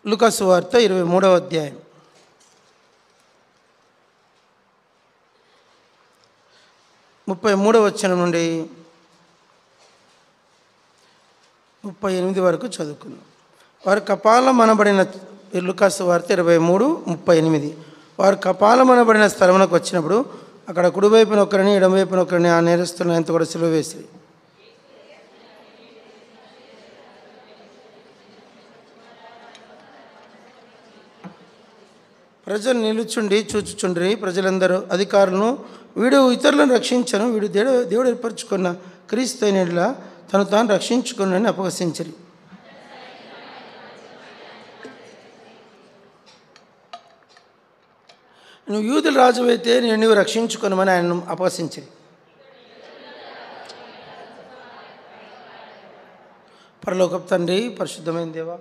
లుకాసు వార్త ఇరవై మూడవ అధ్యాయం ముప్పై మూడవ వచనం నుండి ముప్పై ఎనిమిది వరకు చదువుకుందాం వారు కపాలం అనబడిన లుకాసు వార్త ఇరవై మూడు ముప్పై ఎనిమిది వారు కపాలం అనబడిన స్థలమునకు వచ్చినప్పుడు అక్కడ కుడివైపున ఒకరిని ఎడమవైపున ఒకరిని ఆ నేరస్తులను ఎంత కూడా సిలువ వేసి ప్రజలు నిలుచుండి చూచుచుండ్రి ప్రజలందరూ అధికారులను వీడు ఇతరులను రక్షించను వీడు దేవుడు దేవుడు ఏర్పరచుకున్న క్రీస్తు అయినలా తను తాను రక్షించుకున్నని అపహసించరి నువ్వు యూదుల రాజు అయితే నేను నువ్వు రక్షించుకున్నామని ఆయన అపహసించరి పరలోకపు తండ్రి పరిశుద్ధమైన దేవా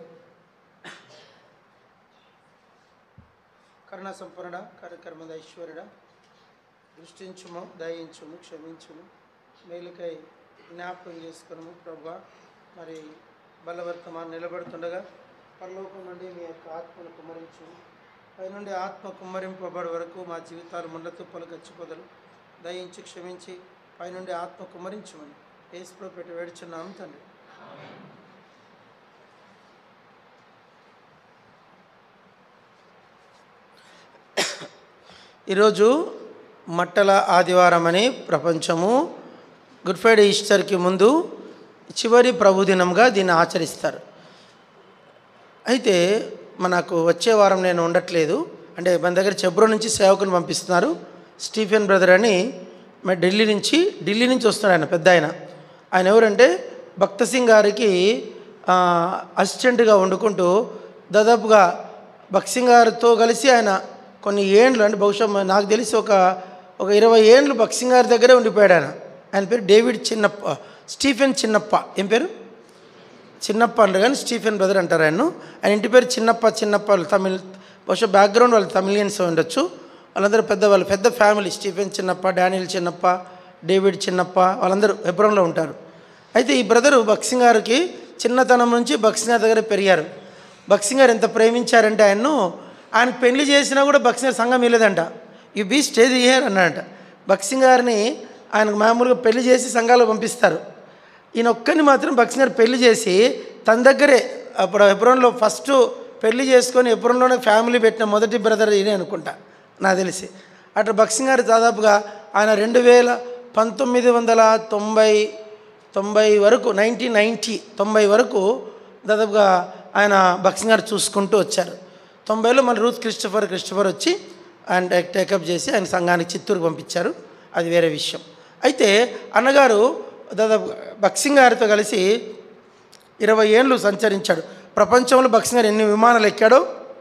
కరుణ సంపన్నుడ కార్యక్రమ ఐశ్వర్యుడ దృష్టించుము దయించుము క్షమించుము మేలుకై జ్ఞాపకం చేసుకున్నాము ప్రభా మరి బలవర్తమాన్ నిలబడుతుండగా పరలోకం నుండి మీ యొక్క ఆత్మను కుమ్మరించు పైనుండి ఆత్మ కుమ్మరింపబడి వరకు మా జీవితాలు ముళ్ళతో పొలగచ్చిపోదలు దయించి క్షమించి పైనుండి ఆత్మ కుమ్మరించమని ఏసులో పెట్టి వేడుచున్నాము తండ్రి ఈరోజు మట్టల ఆదివారం అని ప్రపంచము గుడ్ ఫ్రైడే ఈస్టర్కి ముందు చివరి ప్రభుదినంగా దీన్ని ఆచరిస్తారు అయితే మనకు వచ్చే వారం నేను ఉండట్లేదు అంటే మన దగ్గర చెబ్రో నుంచి సేవకుని పంపిస్తున్నారు స్టీఫెన్ బ్రదర్ అని మరి ఢిల్లీ నుంచి ఢిల్లీ నుంచి వస్తున్నాడు ఆయన పెద్ద ఆయన ఆయన ఎవరంటే భక్త సింగ్ గారికి ఆ, అసిస్టెంట్గా వండుకుంటూ దాదాపుగా భక్త్ సింగ్ గారితో కలిసి ఆయన కొన్ని ఏండ్లు అంటే బహుశా మ- నాకు తెలిసి ఒక ఒక ఇరవై ఏండ్లు భక్త్ సింగ్ గారి దగ్గరే ఉండిపోయాడు ఆయన ఆయన పేరు డేవిడ్ చిన్నప్ప స్టీఫెన్ చిన్నప్ప ఏం పేరు చిన్నప్ప అంటారు కానీ స్టీఫెన్ బ్రదర్ అంటారు ఆయన ఆయన ఇంటి పేరు చిన్నప్ప చిన్నప్ప వాళ్ళు తమిళ్ బహుశా బ్యాక్గ్రౌండ్ వాళ్ళు తమిళియన్స్ ఉండొచ్చు వాళ్ళందరూ పెద్ద వాళ్ళు పెద్ద family Stephen Chinnappa Daniel Chinnappa David Chinnappa వాళ్ళందరూ హెబ్రోన్లో ఉంటారు అయితే ఈ బ్రదరు బక్సింగ్ గారికి చిన్నతనం నుంచి బక్సింగ్ గారి దగ్గర పెరిగారు బక్సింగ్ గారు ఎంత ప్రేమించారంటే ఆయన్ను ఆయనకు పెళ్లి చేసినా కూడా బక్సింగ్ గారు సంఘం ఇవ్వలేదంట యు బీ స్టేజ్ ఇయర్ అన్నాడంట బక్సింగ్ గారిని ఆయనకు మామూలుగా పెళ్లి చేసి సంఘాలు పంపిస్తారు ఈయన ఒక్కరిని మాత్రం బక్సింగ్ గారు పెళ్లి చేసి తన దగ్గరే అప్పుడు ఎబ్రోన్లో ఫస్ట్ పెళ్లి చేసుకొని ఎబ్రోన్లోనే ఫ్యామిలీ పెట్టిన మొదటి బ్రదర్ ఈయనే అనుకుంటా నాకు తెలిసి అట్లా బక్సింగ్ గారు దాదాపుగా ఆయన రెండు వేల పంతొమ్మిది వందల తొంభై తొంభై వరకు నైన్టీన్ నైంటీ తొంభై వరకు దాదాపుగా ఆయన బక్సింగ్ గారు చూసుకుంటూ వచ్చారు తొంభైలో మన రూత్ క్రిస్టఫర్ క్రిస్టఫర్ వచ్చి ఆయన టేకప్ చేసి ఆయన సంఘానికి చిత్తూరుకు పంపించారు అది వేరే విషయం అయితే అన్నగారు దాదాపు బక్సింగ్ గారితో కలిసి ఇరవై ఏళ్ళు సంచరించాడు ప్రపంచంలో బక్సింగ్ గారు ఎన్ని విమానాలు ఎక్కాడో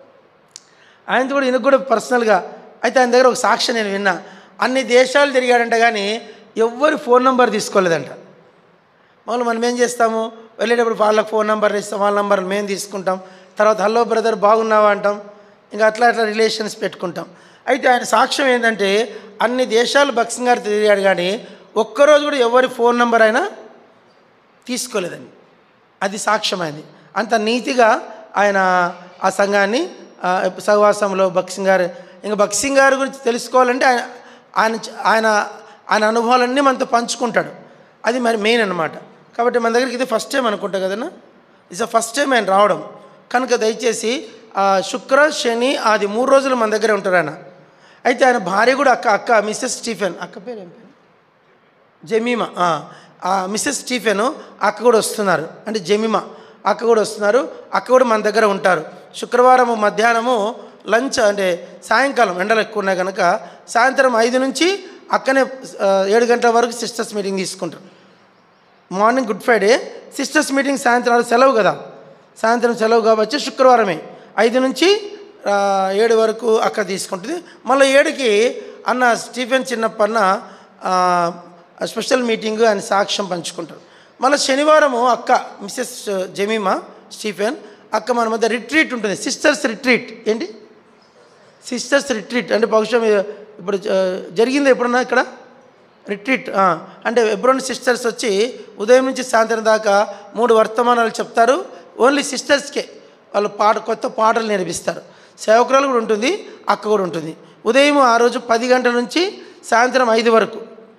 ఆయనతో కూడా ఈయనకు కూడా పర్సనల్గా అయితే ఆయన దగ్గర ఒక సాక్ష్యం నేను విన్నా అన్ని దేశాలు తిరిగాడంట కానీ ఎవ్వరి ఫోన్ నెంబర్ తీసుకోలేదంట మామూలు మనం ఏం చేస్తాము వెళ్ళేటప్పుడు వాళ్ళకి ఫోన్ నెంబర్ ఇస్తాం వాళ్ళ నెంబర్లు మేము తీసుకుంటాం తర్వాత హలో బ్రదర్ బాగున్నావా అంటాం ఇంకా అట్లా అట్లా రిలేషన్స్ పెట్టుకుంటాం అయితే ఆయన సాక్ష్యం ఏంటంటే అన్ని దేశాలు బక్సింగ్ గారు తిరిగాడు కానీ ఒక్కరోజు కూడా ఎవరి ఫోన్ నెంబర్ అయినా తీసుకోలేదండి అది సాక్ష్యమైంది అంత నీతిగా ఆయన ఆ సంఘాన్ని ఆ, సహవాసంలో బక్సింగ్ గారు ఇంకా బక్సింగ్ గారి గురించి తెలుసుకోవాలంటే ఆయన ఆయన ఆయన ఆయన అనుభవాలన్నీ మనతో పంచుకుంటాడు అది మరి మెయిన్ అనమాట కాబట్టి మన దగ్గరికి ఇది ఫస్ట్ టైం అనుకుంటా కదన్నా ఇట్స్ ఫస్ట్ టైం ఆయన రావడం కనుక దయచేసి ఆ, శుక్ర శని ఆది మూడు రోజులు మన దగ్గరే ఉంటారు ఆయన అయితే ఆయన భార్య కూడా అక్క అక్క మిస్సెస్ స్టీఫెన్ అక్క పేరు ఏం పేరు జమీమా ఆ, ఆ మిస్సెస్ స్టీఫెన్ అక్క కూడా వస్తున్నారు అంటే జమీమా అక్క కూడా వస్తున్నారు అక్క కూడా మన దగ్గర ఉంటారు శుక్రవారం మధ్యాహ్నము లంచ్ అంటే సాయంకాలం ఎండలు ఎక్కువ ఉన్నాయి కనుక సాయంత్రం ఐదు నుంచి అక్కనే ఆ, ఏడు గంటల వరకు సిస్టర్స్ మీటింగ్ తీసుకుంటారు morning Good Friday sisters meeting సాయంత్రం నాడు సెలవు కదా సాయంత్రం సెలవు కాబట్టి శుక్రవారమే ఐదు నుంచి ఆ, ఏడు వరకు అక్క తీసుకుంటుంది మళ్ళీ ఏడుకి అన్న స్టీఫెన్ చిన్నప్ప అన్న ఆ, స్పెషల్ మీటింగ్ ఆయన సాక్ష్యం పంచుకుంటారు మళ్ళీ శనివారము అక్క మిస్సెస్ జమీమా స్టీఫెన్ అక్క మన మధ్య రిట్రీట్ ఉంటుంది సిస్టర్స్ రిట్రీట్ ఏంటి సిస్టర్స్ రిట్రీట్ అంటే బహుశా మీ- ఇప్పుడు జ- జరిగింది ఎప్పుడన్నా ఇక్కడ రిట్రీట్ ఆ, అంటే ఎబ్రోన్ సిస్టర్స్ వచ్చి ఉదయం నుంచి సాయంత్రం దాకా మూడు వర్తమానాలు చెప్తారు ఓన్లీ సిస్టర్స్కే వాళ్ళు పాట కొత్త పాటలు నేర్పిస్తారు సేవకురాలు కూడా ఉంటుంది అక్క కూడా ఉంటుంది ఉదయం ఆ రోజు పది గంటల నుంచి సాయంత్రం ఐదు వరకు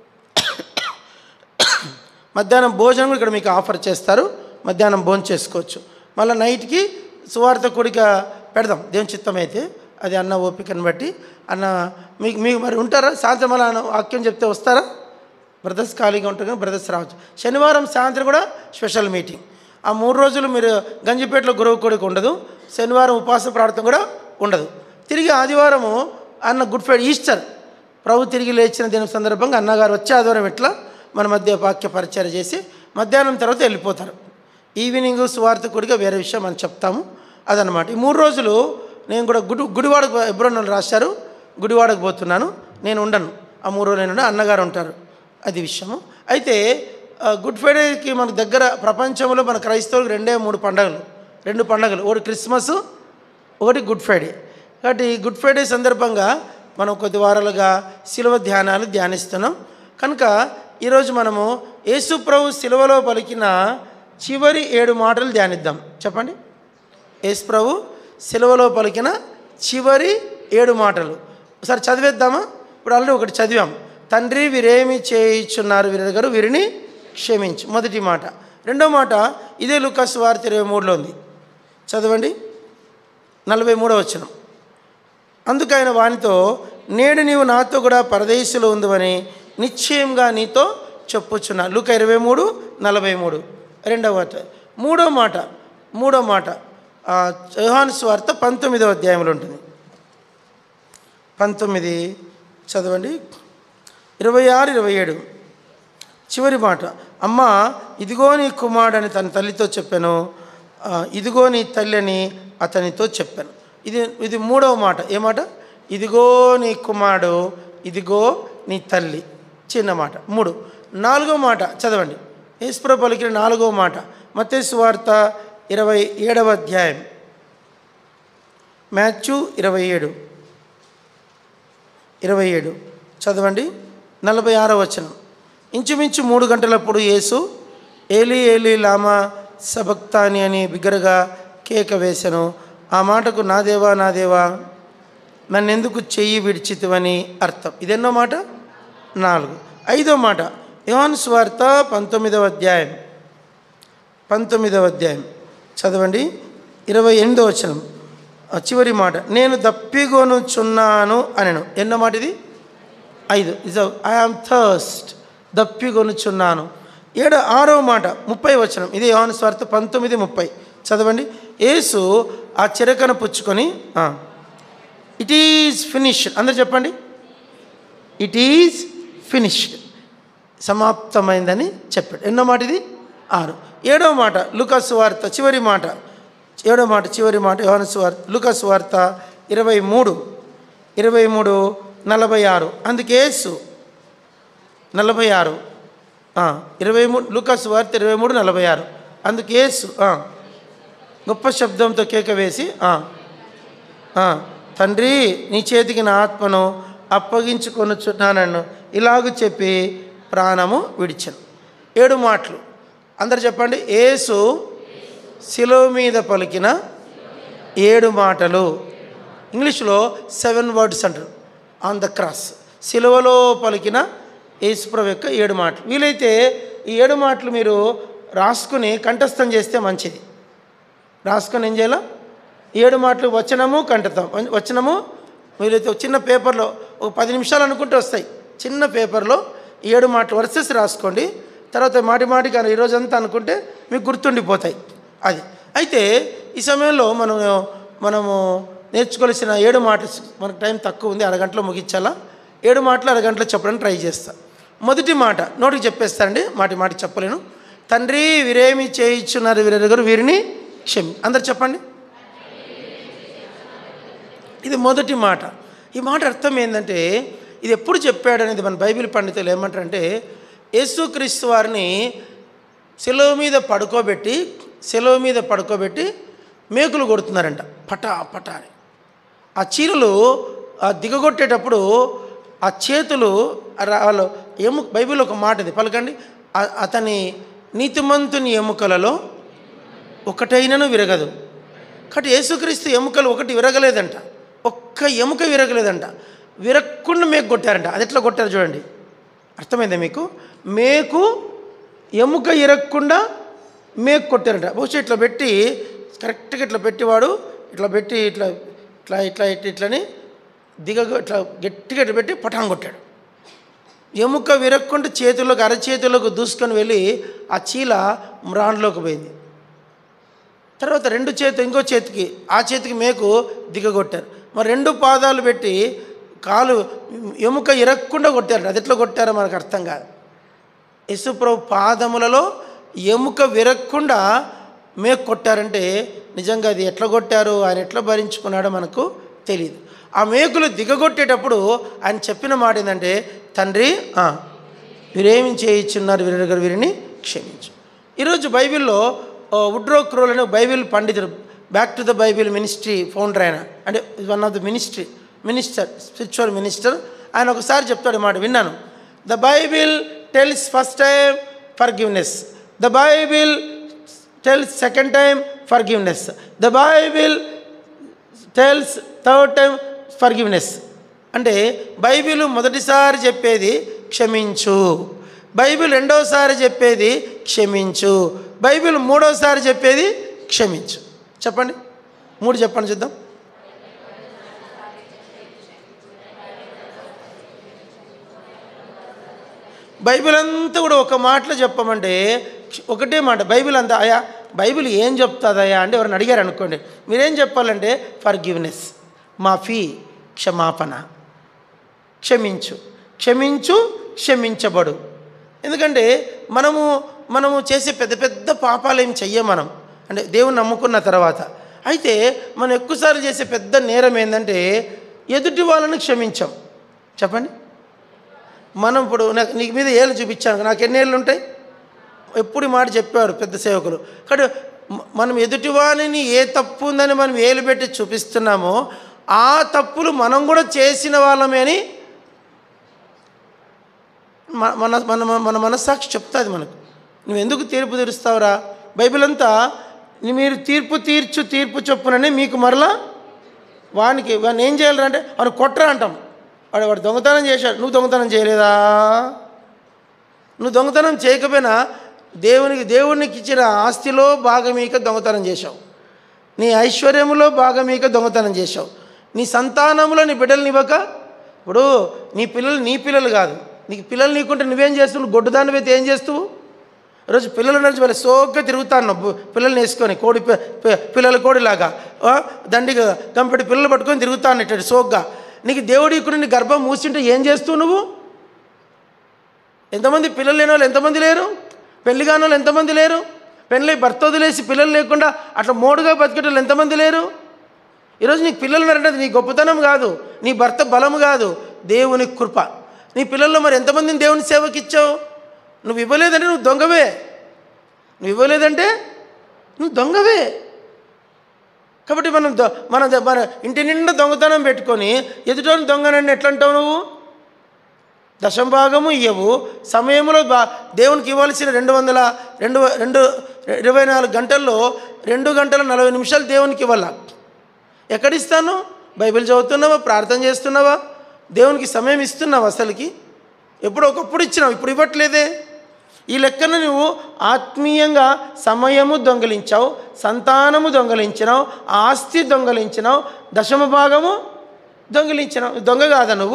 మధ్యాహ్నం భోజనం కూడా ఇక్కడ మీకు ఆఫర్ చేస్తారు మధ్యాహ్నం భోజనం చేసుకోవచ్చు మళ్ళీ నైట్కి సువార్త కూడిక పెడదాం దేవుని చిత్తం అయితే అది అన్న ఓపికను బట్టి అన్న మీకు మీకు మరి ఉంటారా సాయంత్రం మళ్ళీ అన్న వాక్యం చెప్తే వస్తారా బ్రదర్స్ ఖాళీగా ఉంటారు కానీ బ్రదర్స్ రావచ్చు శనివారం సాయంత్రం కూడా స్పెషల్ మీటింగ్ ఆ మూడు రోజులు మీరు గంజిపేటలో గురువు కూడిక ఉండదు శనివారం ఉపవాస ప్రార్థన కూడా ఉండదు తిరిగి ఆదివారము అన్న గుడ్ ఫ్రైడే ఈస్టర్ ప్రభు తిరిగి లేచిన దినం సందర్భంగా అన్నగారు వచ్చే ఆదివారం ఇట్లా మన మధ్య వాక్య పరిచయం చేసి మధ్యాహ్నం తర్వాత వెళ్ళిపోతారు ఈవినింగ్ సువార్త కూడిగా వేరే విషయం మనం చెప్తాము అదనమాట ఈ మూడు రోజులు నేను కూడా గుడి గుడివాడకు ఎబ్రోన్ రాశారు గుడివాడకు పోతున్నాను నేను ఉండను ఆ మూడు రోజులు నేను ఉండను, అన్నగారు ఉంటారు అది విషయము అయితే ఆ, గుడ్ ఫ్రైడేకి మన దగ్గర ప్రపంచంలో మన క్రైస్తవులకు రెండే మూడు పండుగలు రెండు పండుగలు ఒకటి క్రిస్మస్ ఒకటి గుడ్ ఫ్రైడే కాబట్టి ఈ గుడ్ ఫ్రైడే సందర్భంగా మనం కొద్ది వారాలుగా శిలువ ధ్యానాలు ధ్యానిస్తున్నాం కనుక ఈరోజు మనము యేసు ప్రభు శిలువలో పలికిన చివరి ఏడు మాటలు ధ్యానిద్దాం చెప్పండి యేసు ప్రభు శిలువలో పలికిన చివరి ఏడు మాటలు ఒకసారి చదివేద్దామా ఇప్పుడు ఆల్రెడీ ఒకటి చదివాం తండ్రి వీరేమి చేయించున్నారు వీరి గారు వీరిని క్షమించు మొదటి మాట రెండో మాట ఇదే లుకాస్ వార్త ఇరవై మూడులో ఉంది చదవండి నలభై మూడో వచ్చిన అందుకు ఆయన వానితో నేడు నీవు నాతో కూడా పరదేశంలో ఉందని నిశ్చయంగా నీతో చెప్పుచున్నా లుక ఇరవై మూడు నలభై మూడు రెండవ మాట మూడో మాట మూడో మాట ఆ, యోహాను స్వార్త పంతొమ్మిదవ అధ్యాయంలో ఉంటుంది పంతొమ్మిది చదవండి ఇరవై ఆరు ఇరవై ఏడు చివరి మాట అమ్మ ఇదిగో నీ కుమారుడని తన తల్లితో చెప్పాను ఆ, ఇదిగో నీ తల్లి అని అతనితో చెప్పాను ఇది ఇది మూడవ మాట ఏ మాట ఇదిగో నీ కుమారుడు ఇదిగో నీ తల్లి చిన్న మాట మూడు నాలుగో మాట చదవండి ఈశ్వర పలికిన నాలుగో మాట మత్తయి వార్త ఇరవై ఏడవ అధ్యాయం మ్యాథ్యూ ఇరవై ఏడు ఇరవై ఏడు చదవండి నలభై ఆరో వచనం ఇంచుమించు మూడు గంటలప్పుడు యేసు ఏలి ఏలి లామా సబక్తాని అని బిగ్గరగా కేక వేశాను ఆ మాటకు నా దేవా నా దేవా నన్నెందుకు చెయ్యి విడిచితివని అర్థం ఇదెన్నో మాట నాలుగు ఐదో మాట యోహాను స్వార్త పంతొమ్మిదవ అధ్యాయం పంతొమ్మిదవ అధ్యాయం చదవండి ఇరవై ఎనిమిదో వచనం ఆ చివరి మాట నేను దప్పిగొనుచున్నాను అనను ఎన్నో మాట ఇది ఐదు ఇజ్ ఐ ఆమ్ థర్స్ట్ దప్పిగొనుచున్నాను ఏడు ఆరవ మాట ముప్పై వచనం ఇది యోహాను స్వార్థ పంతొమ్మిది ముప్పై చదవండి యేసు ఆ చిరకను పుచ్చుకొని ఇట్ ఈజ్ ఫినిష్డ్ అందరు చెప్పండి ఇట్ ఈజ్ ఫినిష్డ్ సమాప్తమైందని చెప్పాడు ఎన్నో మాట ఇది ఆరు ఏడవ మాట లుకాస్ వార్త చివరి మాట ఏడో మాట చివరి మాట యోహాను వార్త లుకాస్ వార్త ఇరవై మూడు ఇరవై మూడు నలభై ఆరు అందుకే యేసు నలభై ఆరు ఆ, ఇరవై మూడు లుకాస్ వార్త ఇరవై మూడు నలభై ఆరు అందుకే యేసు ఆ, గొప్ప శబ్దంతో కేక వేసి ఆ, ఆ, తండ్రి నీ చేతికి నా ఆత్మను అప్పగించుకొనుచున్నానన్ను ఇలాగ చెప్పి ప్రాణము విడిచను ఏడు మాటలు అందరు చెప్పండి ఏసు శిలువ మీద పలికిన ఏడు మాటలు ఇంగ్లీష్లో సెవెన్ వర్డ్స్ అంటారు ఆన్ ద క్రాస్ శిలువలో పలికిన యేసుప్రభు యొక్క ఏడు మాటలు వీలైతే ఈ ఏడు మాటలు మీరు రాసుకుని కంఠస్థం చేస్తే మంచిది రాసుకొని ఏం చేయాలి ఏడు మాటలు వచనము కంఠతం వచనము వీలైతే ఒక చిన్న పేపర్లో ఒక పది నిమిషాలు అనుకుంటే వస్తాయి చిన్న పేపర్లో ఏడు మాటలు వర్సెస్ రాసుకోండి తర్వాత మాటి మాటికి ఈ రోజంతా అనుకుంటే మీకు గుర్తుండిపోతాయి అది అయితే ఈ సమయంలో మనం మనము నేర్చుకోవాల్సిన ఏడు మాటలు మనకు టైం తక్కువ ఉంది అరగంటలో ముగించాలా ఏడు మాటలు అరగంటలో చెప్పడానికి ట్రై చేస్తా మొదటి మాట నోటికి చెప్పేస్తానండి మాటి మాటికి చెప్పలేను తండ్రి వీరేమి చేయించున్నారు వీరెరుగురు వీరిని క్షమి అందరు చెప్పండి ఇది మొదటి మాట ఈ మాట అర్థం ఏంటంటే ఇది ఎప్పుడు చెప్పాడు అనేది మన బైబిల్ పండితులు ఏమంటారంటే యేసుక్రీస్తు వారిని సెలవు మీద పడుకోబెట్టి సెలవు మీద పడుకోబెట్టి మేకులు కొడుతున్నారంట పటా పటా అని ఆ చీరలు ఆ దిగగొట్టేటప్పుడు ఆ చేతులు రా- వాళ్ళు ఎము బైబిల్ ఒక మాట ఇది పలకండి ఆ- అతని నీతిమంతుని ఎముకలలో ఒకటైనను విరగదు కాబట్టి యేసుక్రీస్తు ఎముకలు ఒకటి విరగలేదంట ఒక్క ఎముక విరగలేదంట విరక్కుండా మేకు కొట్టారంట అది ఎట్లా కొట్టారు చూడండి అర్థమైందా మీకు మేకు ఎముక ఇరక్కుండా మేకు కొట్టారంట బహుశా ఇట్లా పెట్టి కరెక్ట్గా ఇట్లా పెట్టివాడు ఇట్లా పెట్టి ఇట్లా ఇట్లా ఇట్లా ఇట్లా ఇట్లని దిగ ఇట్లా గట్టిగా ఇట్లా పెట్టి పటాన్ కొట్టాడు ఎముక విరక్కుండా చేతుల్లోకి అరచేతుల్లోకి దూసుకొని వెళ్ళి ఆ చీల మ్రాన్లోకి పోయింది తర్వాత రెండు చేతు ఇంకో చేతికి ఆ చేతికి మేకు దిగగొట్టారు మరి రెండు పాదాలు పెట్టి కాలు ఎముక ఇరక్కుండా కొట్టారు అది ఎట్లా కొట్టారో మనకు అర్థం కాదు యశుప్రభు పాదములలో ఎముక విరక్కుండా మేకు కొట్టారంటే నిజంగా అది ఎట్లా కొట్టారు ఆయన ఎట్లా భరించుకున్నాడో మనకు తెలియదు ఆ మేకులు దిగగొట్టేటప్పుడు ఆయన చెప్పిన మాట ఏంటంటే తండ్రి ఆ, వీరేమి చేయించున్నారు వీరి వీరిని క్షమించు ఈరోజు బైబిల్లో ఆ, వుడ్రో క్రోల్ అనే బైబిల్ పండితుడు back to the Bible ministry founder ఆయన అంటే one of the ministry minister spiritual minister ఆయన ఒకసారి చెప్తాడు ఈ మాట విన్నాను the Bible tells first time forgiveness the Bible tells second time forgiveness the Bible tells third time forgiveness అంటే Bible మొదటిసారి చెప్పేది క్షమించు బైబిల్ రెండోసారి చెప్పేది క్షమించు బైబిల్ మూడోసారి చెప్పేది క్షమించు చెప్పండి మూడు చెప్పండి చూద్దాం బైబిల్ అంతా కూడా ఒక మాటలో చెప్పమంటే ఒకటే మాట బైబిల్ అంతా అయా బైబిల్ ఏం చెప్తుందయ్యా అంటే ఎవరిని అడిగారు అనుకోండి మీరేం చెప్పాలంటే ఫర్ గివ్నెస్ మాఫీ క్షమాపణ క్షమించు క్షమించు క్షమించబడు ఎందుకంటే మనము మనము చేసే పెద్ద పెద్ద పాపాలు ఏం చెయ్యం మనం అంటే దేవుని నమ్ముకున్న తర్వాత అయితే మనం ఎక్కువసార్లు చేసే పెద్ద నేరం ఏంటంటే ఎదుటి వాళ్ళని క్షమించాం చెప్పండి మనం ఇప్పుడు నాకు నీకు మీద ఏళ్ళు చూపించాను నాకు ఎన్ని ఏళ్ళు ఉంటాయి ఎప్పుడు ఈ మాట చెప్పారు పెద్ద సేవకులు కానీ మ- మనం ఎదుటివాణిని ఏ తప్పు ఉందని మనం ఏలు పెట్టి చూపిస్తున్నామో ఆ తప్పులు మనం కూడా చేసిన వాళ్ళమే అని మ- మన మన మన మనస్సాక్షి చెప్తుంది మనకు నువ్వు ఎందుకు తీర్పు తీరుస్తావురా బైబిల్ అంతా నీ మీరు తీర్పు తీర్చు తీర్పు చొప్పునని మీకు మరలా వానికి వాడిని ఏం చేయాలి అంటే వాడు కొట్టరా అంటాం వాడు వాడు దొంగతనం చేశాడు నువ్వు దొంగతనం చేయలేదా నువ్వు దొంగతనం చేయకపోయినా దేవునికి దేవునికి ఇచ్చిన ఆస్తిలో భాగమీక దొంగతనం చేశావు నీ ఐశ్వర్యములో భాగమీక దొంగతనం చేశావు నీ సంతానములో నీ బిడ్డలు ఇవ్వక ఇప్పుడు నీ పిల్లలు నీ పిల్లలు కాదు నీకు పిల్లలు నీకుంటే నువ్వేం చేస్తున్నావు గొడ్డుదాన్ని అయితే ఏం చేస్తావు రోజు పిల్లల నుంచి వాళ్ళ సోగ్గా తిరుగుతాను బు- పిల్లల్ని వేసుకొని కోడి పి- పి- పిల్లల కోడిలాగా ఆ, దండిగా కంపెడి పిల్లలు పట్టుకొని తిరుగుతాను ఇట్లా సోగ్గా నీకు దేవుడి ఇక్కడ నీ గర్భం మూసింటే ఏం చేస్తావు నువ్వు ఎంతమంది పిల్లలు లేని వాళ్ళు ఎంతమంది లేరు పెళ్లి కాని వాళ్ళు ఎంతమంది లేరు పెళ్ళి భర్త వదిలేసి పిల్లలు లేకుండా అట్లా మోడుగా బతికేటోళ్ళు ఎంతమంది లేరు ఈరోజు నీకు పిల్లలు ఉన్నారంటే అది నీ గొప్పతనం కాదు నీ భర్త బలము కాదు దేవుని కృప నీ పిల్లల్లో మరి ఎంతమందిని దేవుని సేవకి ఇచ్చావు నువ్వు ఇవ్వలేదంటే నువ్వు దొంగవే నువ్వు ఇవ్వలేదంటే నువ్వు దొంగవే కాబట్టి మనం దొ- మన ద- మన ఇంటి నిండా దొంగతనం పెట్టుకొని ఎదుటోని దొంగనని ఎట్లా అంటావు నువ్వు దశంభాగము ఇవ్వవు సమయంలో బా దేవునికి ఇవ్వాల్సిన రెండు వందల రెండు రెండు ఇరవై నాలుగు గంటల్లో రెండు గంటల నలభై నిమిషాలు దేవునికి ఇవ్వాల ఎక్కడిస్తాను బైబిల్ చదువుతున్నావా ప్రార్థన చేస్తున్నావా దేవునికి సమయం ఇస్తున్నావా అసలుకి ఎప్పుడు ఒకప్పుడు ఇచ్చినావు ఇప్పుడు ఇవ్వట్లేదే ఈ లెక్కన నువ్వు ఆత్మీయంగా సమయము దొంగలించావు సంతానము దొంగలించినావు ఆస్తి దొంగలించినావు దశమ భాగము దొంగలించినావు దొంగ కాదా నువ్వు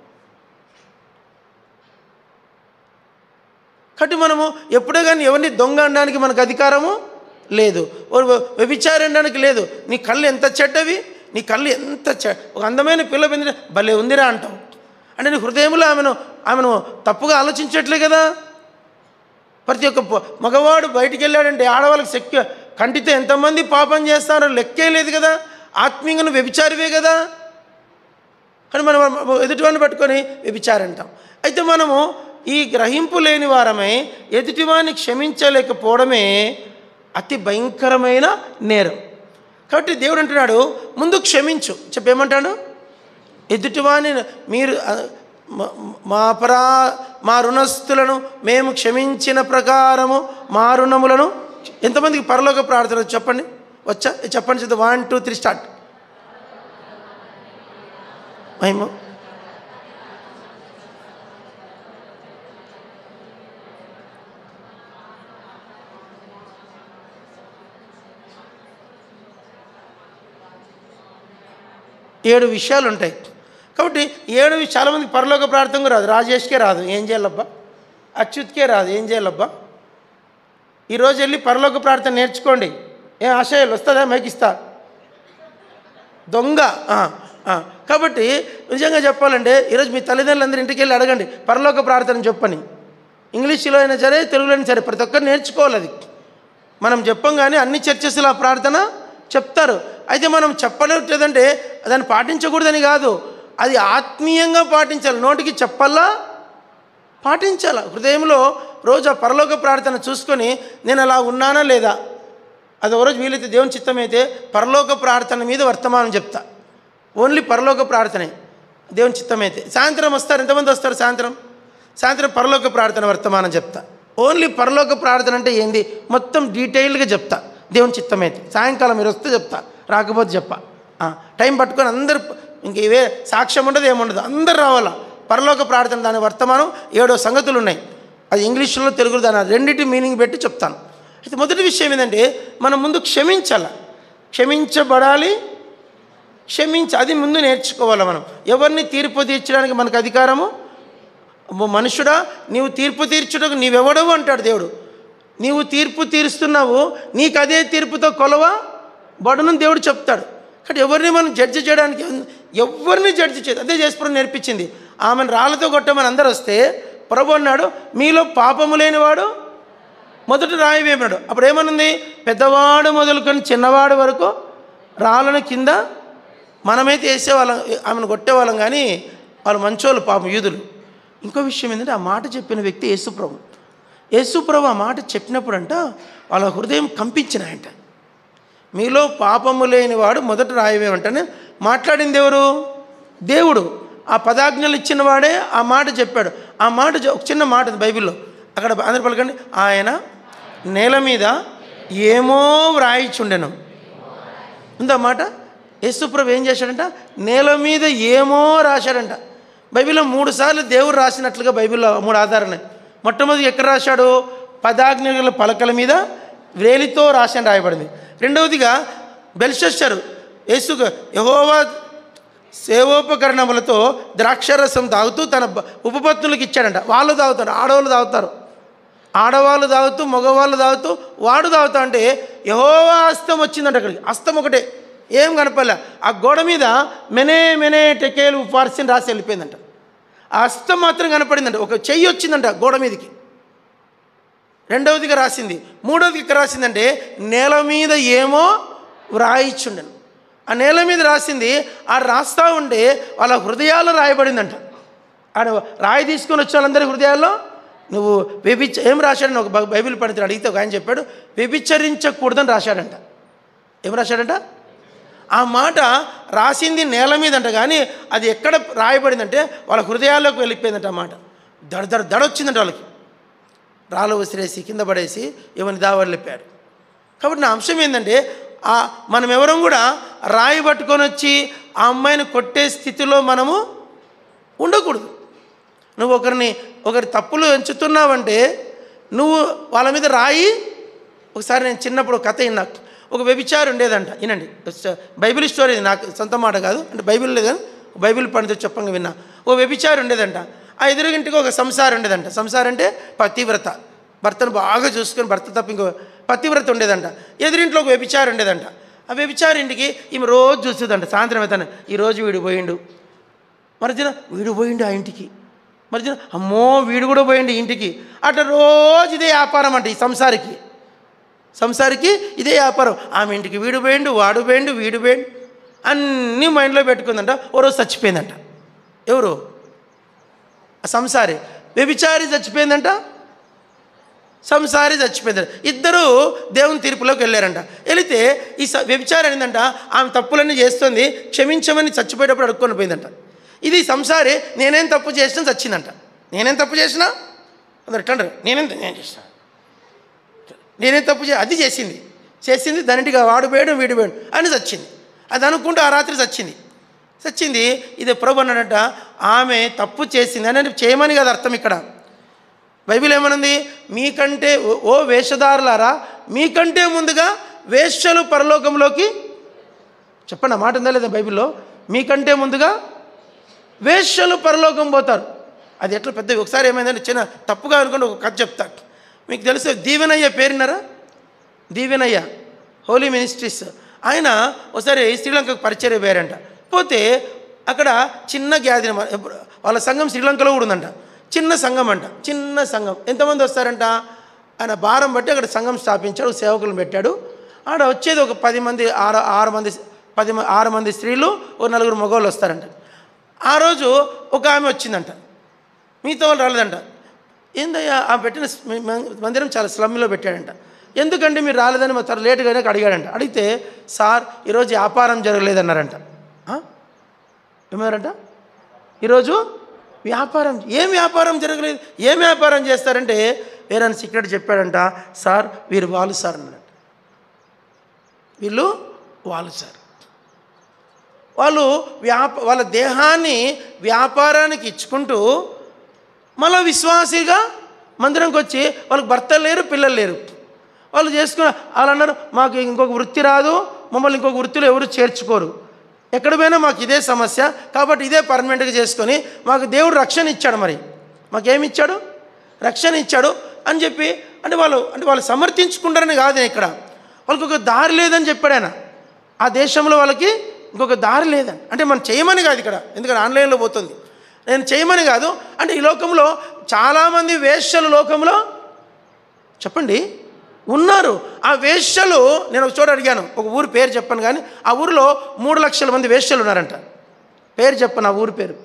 కాబట్టి మనము ఎప్పుడే కానీ ఎవరిని దొంగ అనడానికి మనకు అధికారము లేదు ఓ వ్యభిచారం అనడానికి లేదు నీ కళ్ళు ఎంత చెడ్డవి నీ కళ్ళు ఎంత చె ఒక అందమైన పిల్ల పొందిన భలే ఉందిరా అంటావు అంటే నీ హృదయంలో ఆమెను ఆమెను తప్పుగా ఆలోచించట్లే కదా ప్రతి ఒక్క పొ- మగవాడు బయటికి వెళ్ళాడంటే ఆడవాళ్ళకి శక్తి కంటితో ఎంతమంది పాపం చేస్తారో లెక్కే లేదు కదా ఆత్మీయంగా నువ్వు వ్యభిచారివే కదా కానీ మనం ఎదుటివాడిని పట్టుకొని వ్యభిచారం అంటాం అయితే మనము ఈ గ్రహింపు లేని వారమై ఎదుటివాడిని క్షమించలేకపోవడమే అతి భయంకరమైన నేరం కాబట్టి దేవుడు అంటున్నాడు ముందు క్షమించు చెప్పేమంటాడు ఎదుటివాని మీరు ఆ, మా- మా పరా మా రుణస్థులను మేము క్షమించిన ప్రకారము మా రుణములను ఎంతమందికి పరలోక ప్రార్థన చెప్పండి వచ్చా చెప్పండి చూద్దాం వన్ టూ త్రీ స్టార్ట్ మహిమ ఏడు విషయాలు ఉంటాయి కాబట్టి ఏడు వి- చాలామంది పరలోక ప్రార్థనకు రాదు రాజేష్కే రాదు ఏం చేయాలబ్బా అచ్యుత్కే రాదు ఏం చేయాలబ్బా ఈరోజు వెళ్ళి పరలోక ప్రార్థన నేర్చుకోండి ఏ ఆశయాలు వస్తుందా మైకిస్తా దొంగ ఆ, ఆ. కాబట్టి నిజంగా చెప్పాలంటే ఈరోజు మీ తల్లిదండ్రులందరూ ఇంటికి వెళ్ళి అడగండి పరలోక ప్రార్థన చెప్పని ఇంగ్లీష్లో అయినా సరే తెలుగులో అయినా సరే ప్రతి ఒక్కరు నేర్చుకోవాలి అది మనం చెప్పం కానీ అన్ని చర్చెస్లో ఆ ప్రార్థన చెప్తారు అయితే మనం చెప్పలేదంటే దాన్ని పాటించకూడదని కాదు అది ఆత్మీయంగా పాటించాలి నోటికి చెప్పల్లా పాటించాల హృదయంలో రోజు ఆ పరలోక ప్రార్థన చూసుకొని నేను అలా ఉన్నానా లేదా అది ఒక రోజు వీలైతే దేవుని చిత్తమైతే పరలోక ప్రార్థన మీద వర్తమానం చెప్తా ఓన్లీ పరలోక ప్రార్థనే దేవుని చిత్తమైతే సాయంత్రం వస్తారు ఎంతమంది వస్తారు సాయంత్రం సాయంత్రం పరలోక ప్రార్థన వర్తమానం చెప్తా ఓన్లీ పరలోక ప్రార్థన అంటే ఏంది మొత్తం డీటెయిల్డ్గా చెప్తా దేవుని చిత్తమైతే సాయంకాలం మీరు వస్తే చెప్తా రాకపోతే చెప్పా ఆ, టైం పట్టుకొని అందరు ఇంక ఇవే సాక్ష్యం ఉండదు ఏముండదు అందరు రావాలా పరలోక ప్రార్థన దాని వర్తమానం ఏడో సంగతులు ఉన్నాయి అది ఇంగ్లీష్లో తెలుగులో దాని రెండింటి మీనింగ్ పెట్టి చెప్తాను అయితే మొదటి విషయం ఏంటంటే మనం ముందు క్షమించాల క్షమించబడాలి క్షమించి అది ముందు నేర్చుకోవాలి మనం ఎవరిని తీర్పు తీర్చడానికి మనకు అధికారము ఓ మనుషుడా నీవు తీర్పు తీర్చుటకు నీవెవడవు అంటాడు దేవుడు నీవు తీర్పు తీరుస్తున్నావు నీకు అదే తీర్పుతో కొలవ బడును దేవుడు చెప్తాడు కానీ ఎవరిని మనం జడ్జి చేయడానికి ఎవరిని జడ్జి చేయదు అదే చేసుకుని నేర్పించింది ఆమెను రాళ్ళతో కొట్టమని అందరు వస్తే ప్రభు అన్నాడు మీలో పాపము లేనివాడు మొదట రాయి వేమాడు అప్పుడు ఏమనుంది పెద్దవాడు మొదలుకొని చిన్నవాడు వరకు రాళ్ళను కింద మనమైతే వేసేవాళ్ళం ఆమెను కొట్టేవాళ్ళం కానీ వాళ్ళు మంచోళ్ళు పాపం యూదులు ఇంకో విషయం ఏంటంటే ఆ మాట చెప్పిన వ్యక్తి యేసుప్రభు యేసుప్రభు ఆ మాట చెప్పినప్పుడంట వాళ్ళ హృదయం కంపించినాయంట మీలో పాపము లేనివాడు మొదట రాయవేమంటనే మాట్లాడింది ఎవరు దేవుడు ఆ పదాజ్ఞలు ఇచ్చిన వాడే ఆ మాట చెప్పాడు ఆ మాట చె- ఒక చిన్న మాట ఉంది బైబిల్లో అక్కడ అందరు పలకండి ఆయన నేల మీద ఏమో వ్రాయిచుండెను ఉందా మాట యేసుప్రభు ఏం చేశాడంట నేల మీద ఏమో రాశాడంట బైబిల్లో మూడు సార్లు దేవుడు రాసినట్లుగా బైబిల్లో మూడు ఆధారాలు ఉన్నాయి. మొట్టమొదటి ఎక్కడ రాశాడు పదాజ్ఞల పలకల మీద వేలితో రాశాను రాయబడింది రెండవదిగా బెల్షస్సరు యేసు యహోవా సేవోపకరణములతో ద్రాక్షరసం తాగుతూ తన బ- ఉపపత్నులకు ఇచ్చాడంట వాళ్ళు తాగుతారు ఆడవాళ్ళు తాగుతారు ఆడవాళ్ళు తాగుతూ మగవాళ్ళు తాగుతూ వాడు తాగుతా అంటే యహోవా అస్తం వచ్చిందంట అక్కడికి అస్తం ఒకటే ఏం కనపడలే ఆ గోడ మీద మెనే మెనే టెకేలు ఫార్సిన్ రాసి వెళ్ళిపోయిందంట ఆ అస్తం మాత్రం కనపడిందంట ఒక చెయ్యి వచ్చిందంట గోడ మీదకి రెండవదిగా రాసింది మూడవది ఇక్కడ రాసిందంటే నేల మీద ఏమో వ్రాయిచుండను ఆ నేల మీద రాసింది ఆ రాస్తా ఉంటే వాళ్ళ హృదయాల్లో రాయబడిందంట ఆడ రాయి తీసుకొని వచ్చే వాళ్ళందరి హృదయాల్లో నువ్వు వ్యభిచ ఏం రాశాడని ఒక బై- బైబిల్ పండితుడు అడిగితే ఒక ఆయన చెప్పాడు వ్యభిచరించకూడదని రాశాడంట ఏం రాశాడంట ఆ మాట రాసింది నేల మీదంట కానీ అది ఎక్కడ రాయబడిందంటే వాళ్ళ హృదయాల్లోకి వెళ్ళిపోయిందంట ఆ మాట దడ దడ దడ వచ్చిందంట వాళ్ళకి రాళ్ళు విసిరేసి కింద పడేసి ఇవన్నీ దావర్లిప్పాడు కాబట్టి నా అంశం ఏంటంటే ఆ మనం ఎవరం కూడా రాయి పట్టుకొని వచ్చి ఆ అమ్మాయిని కొట్టే స్థితిలో మనము ఉండకూడదు నువ్వు ఒకరిని ఒకరి తప్పులు ఎంచుతున్నావంటే నువ్వు వాళ్ళ మీద రాయి ఒకసారి నేను చిన్నప్పుడు ఒక కథ విన్నా ఒక వ్యభిచారి ఉండేదంట వినండి స- బైబిల్ స్టోరీ ఇది నాకు సొంత మాట కాదు అంటే బైబిల్ లేదు బైబిల్ పండితుడు చెప్పంగా విన్నా ఓ వ్యభిచారి ఉండేదంట ఆ ఎదురుగింటికి ఒక సంసారం ఉండేదంట సంసారం అంటే పతివ్రత భర్తను బాగా చూసుకొని భర్త తప్ప ఇంకో పతివ్రత ఉండేదంట ఎదురింట్లో ఒక వ్యభిచారి ఉండేదంట ఆ వ్యభిచారి ఇంటికి ఈమె రోజు చూసేదంట సాయంత్రం అవుతాను ఈ రోజు వీడు పోయిండు మరుదిన వీడు పోయిండు ఆ ఇంటికి మరుదిన అమ్మో వీడు కూడా పోయిండు ఈ ఇంటికి అట్లా రోజు ఇదే వ్యాపారం అంట ఈ సంసారికి సంసారికి ఇదే వ్యాపారం ఆమె ఇంటికి వీడు పోయిండు వాడు పోయిండు వీడు పోయిండు అన్నీ మైండ్లో పెట్టుకుందంట ఓ రోజు చచ్చిపోయిందంట ఎవరు ఆ సంసారి వ్యభిచారి చచ్చిపోయిందంట సంసారి చచ్చిపోయిందంట ఇద్దరు దేవుని తీర్పులోకి వెళ్ళారంట వెళితే ఈ స వ్యభిచారి ఏంటంట ఆమె తప్పులన్నీ చేస్తుంది క్షమించమని చచ్చిపోయేటప్పుడు అడుక్కొని పోయిందంట ఇది సంసారి నేనేం తప్పు చేసినా చచ్చిందంట నేనేం తప్పు చేసినా అందరు ఎట్లంటారు నేనేం నేను చేసిన నేనేం తప్పు చే అది చేసింది చేసింది దానింటిగా వాడు పోయాడు వీడు పోయాడు అని చచ్చింది అది అనుకుంటూ ఆ రాత్రి చచ్చింది చచ్చింది ఇది ప్రభు అన్నాడట ఆమె తప్పు చేసింది అని చేయమని కదా అర్థం ఇక్కడ బైబిల్ ఏమనుంది మీకంటే ఓ- ఓ వేషధారులారా మీకంటే ముందుగా వేశ్యలు పరలోకంలోకి చెప్పండి ఆ మాట ఉందా లేదా బైబిల్లో మీకంటే ముందుగా వేశ్యలు పరలోకం పోతారు అది ఎట్లా పెద్ద ఒకసారి ఏమైందంటే చిన్న తప్పుగా అనుకుంటే ఒక కథ చెప్తా మీకు తెలుసు దీవెనయ్య పేరున్నారా దీవెనయ్య హోలీ మినిస్ట్రీస్ ఆయన ఒకసారి శ్రీలంకకు పరిచయం పోయారంట పోతే అక్కడ చిన్న గ్యాదరింగ్ వాళ్ళ సంఘం శ్రీలంకలో కూడా ఉందంట చిన్న సంఘం అంట చిన్న సంఘం ఎంతమంది వస్తారంట ఆయన భారం బట్టి అక్కడ సంఘం స్థాపించాడు సేవకులను పెట్టాడు ఆడ వచ్చేది ఒక పది మంది ఆరు ఆరు మంది పది మ- ఆరు మంది స్త్రీలు ఓ నలుగురు మగవాళ్ళు వస్తారంట ఆ రోజు ఒక ఆమె వచ్చిందంట మిగతా వాళ్ళు రాలేదంట ఏందయ్యా ఆ పెట్టిన స్- మ- మ- మందిరం చాలా స్లమ్లో పెట్టాడంట ఎందుకంటే మీరు రాలేదని మా తర్వాత లేటుగానే అడిగాడంట అడిగితే సార్ ఈరోజు వ్యాపారం జరగలేదన్నారంట ఆ? ఏమన్నారంట ఈరోజు వ్యాపారం ఏం వ్యాపారం జరగలేదు ఏం వ్యాపారం చేస్తారంటే వేరే సీక్రెట్ చెప్పాడంట సార్ వీరు వాళ్ళు సార్ అన్నారంట వీళ్ళు వాళ్ళు సార్ వాళ్ళు వ్యాప వాళ్ళ దేహాన్ని వ్యాపారానికి ఇచ్చుకుంటూ మళ్ళీ విశ్వాసిగా మందిరంకి వచ్చి వాళ్ళకి భర్తలు లేరు పిల్లలు లేరు వాళ్ళు చేసుకున్న వాళ్ళు అన్నారు మాకు ఇంకొక వృత్తి రాదు మమ్మల్ని ఇంకొక వృత్తిలో ఎవరు చేర్చుకోరు ఎక్కడ పోయినా మాకు ఇదే సమస్య కాబట్టి ఇదే పర్మనెంట్గా చేసుకొని మాకు దేవుడు రక్షణ ఇచ్చాడు మరి మాకేమి ఇచ్చాడు రక్షణ ఇచ్చాడు అని చెప్పి అంటే వాళ్ళు అంటే వాళ్ళు సమర్థించుకుంటారని కాదు ఇక్కడ వాళ్ళకి ఒక దారి లేదని చెప్పాడు ఆయన ఆ దేశంలో వాళ్ళకి ఇంకొక దారి లేదని అంటే మనం చేయమని కాదు ఇక్కడ ఎందుకంటే ఆన్లైన్లో పోతుంది నేను చేయమని కాదు అంటే ఈ లోకంలో చాలామంది వేశ్యలు లోకంలో చెప్పండి ఉన్నారు ఆ వేశ్యలు నేను ఒక చోట అడిగాను ఒక ఊరు పేరు చెప్పను కానీ ఆ ఊరిలో మూడు లక్షల మంది వేశ్యలు ఉన్నారంట పేరు చెప్పను ఆ ఊరి పేరు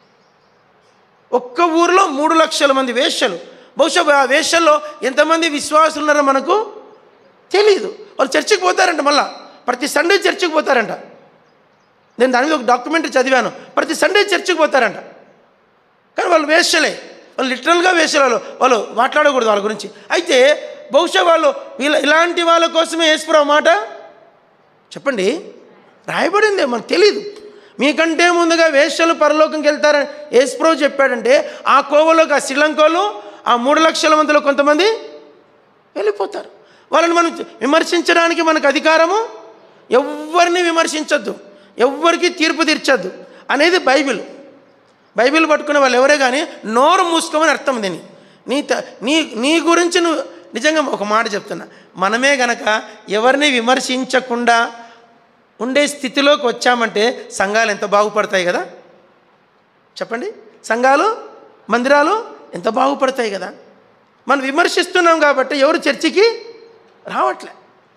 ఒక్క ఊరిలో మూడు లక్షల మంది వేశ్యలు బహుశా ఆ వేశ్యల్లో ఎంతమంది విశ్వాసులు ఉన్నారో మనకు తెలియదు వాళ్ళు చర్చికి పోతారంట మళ్ళా ప్రతి సండే చర్చికి పోతారంట నేను దాని మీద ఒక డాక్యుమెంటరీ చదివాను ప్రతి సండే చర్చికి పోతారంట కానీ వాళ్ళు వేశ్యలే వాళ్ళు లిటరల్గా వేశ్యలు వాళ్ళు వాళ్ళు మాట్లాడకూడదు వాళ్ళ గురించి అయితే బహుశా వాళ్ళు వీళ్ళ ఇలాంటి వాళ్ళ కోసమే వేసుకురావు మాట చెప్పండి రాయబడింది మనకు తెలీదు మీకంటే ముందుగా వేశ్యలు పరలోకంకి వెళ్తారని యేసుప్రభు చెప్పాడంటే ఆ కోవలోకి ఆ శ్రీలంకలో ఆ మూడు లక్షల మందిలో కొంతమంది వెళ్ళిపోతారు వాళ్ళని మనం విమర్శించడానికి మనకు అధికారము ఎవరిని విమర్శించొద్దు ఎవ్వరికి తీర్పు తీర్చొద్దు అనేది బైబిల్ బైబిల్ పట్టుకునే వాళ్ళు ఎవరే కానీ నోరు మూసుకోమని అర్థం దీన్ని నీ త- నీ నీ గురించి నువ్వు నిజంగా ఒక మాట చెప్తున్నా మనమే గనక ఎవరిని విమర్శించకుండా ఉండే స్థితిలోకి వచ్చామంటే సంఘాలు ఎంత బాగుపడతాయి కదా చెప్పండి సంఘాలు మందిరాలు ఎంత బాగుపడతాయి కదా మనం విమర్శిస్తున్నాం కాబట్టి ఎవరు చర్చికి రావట్లే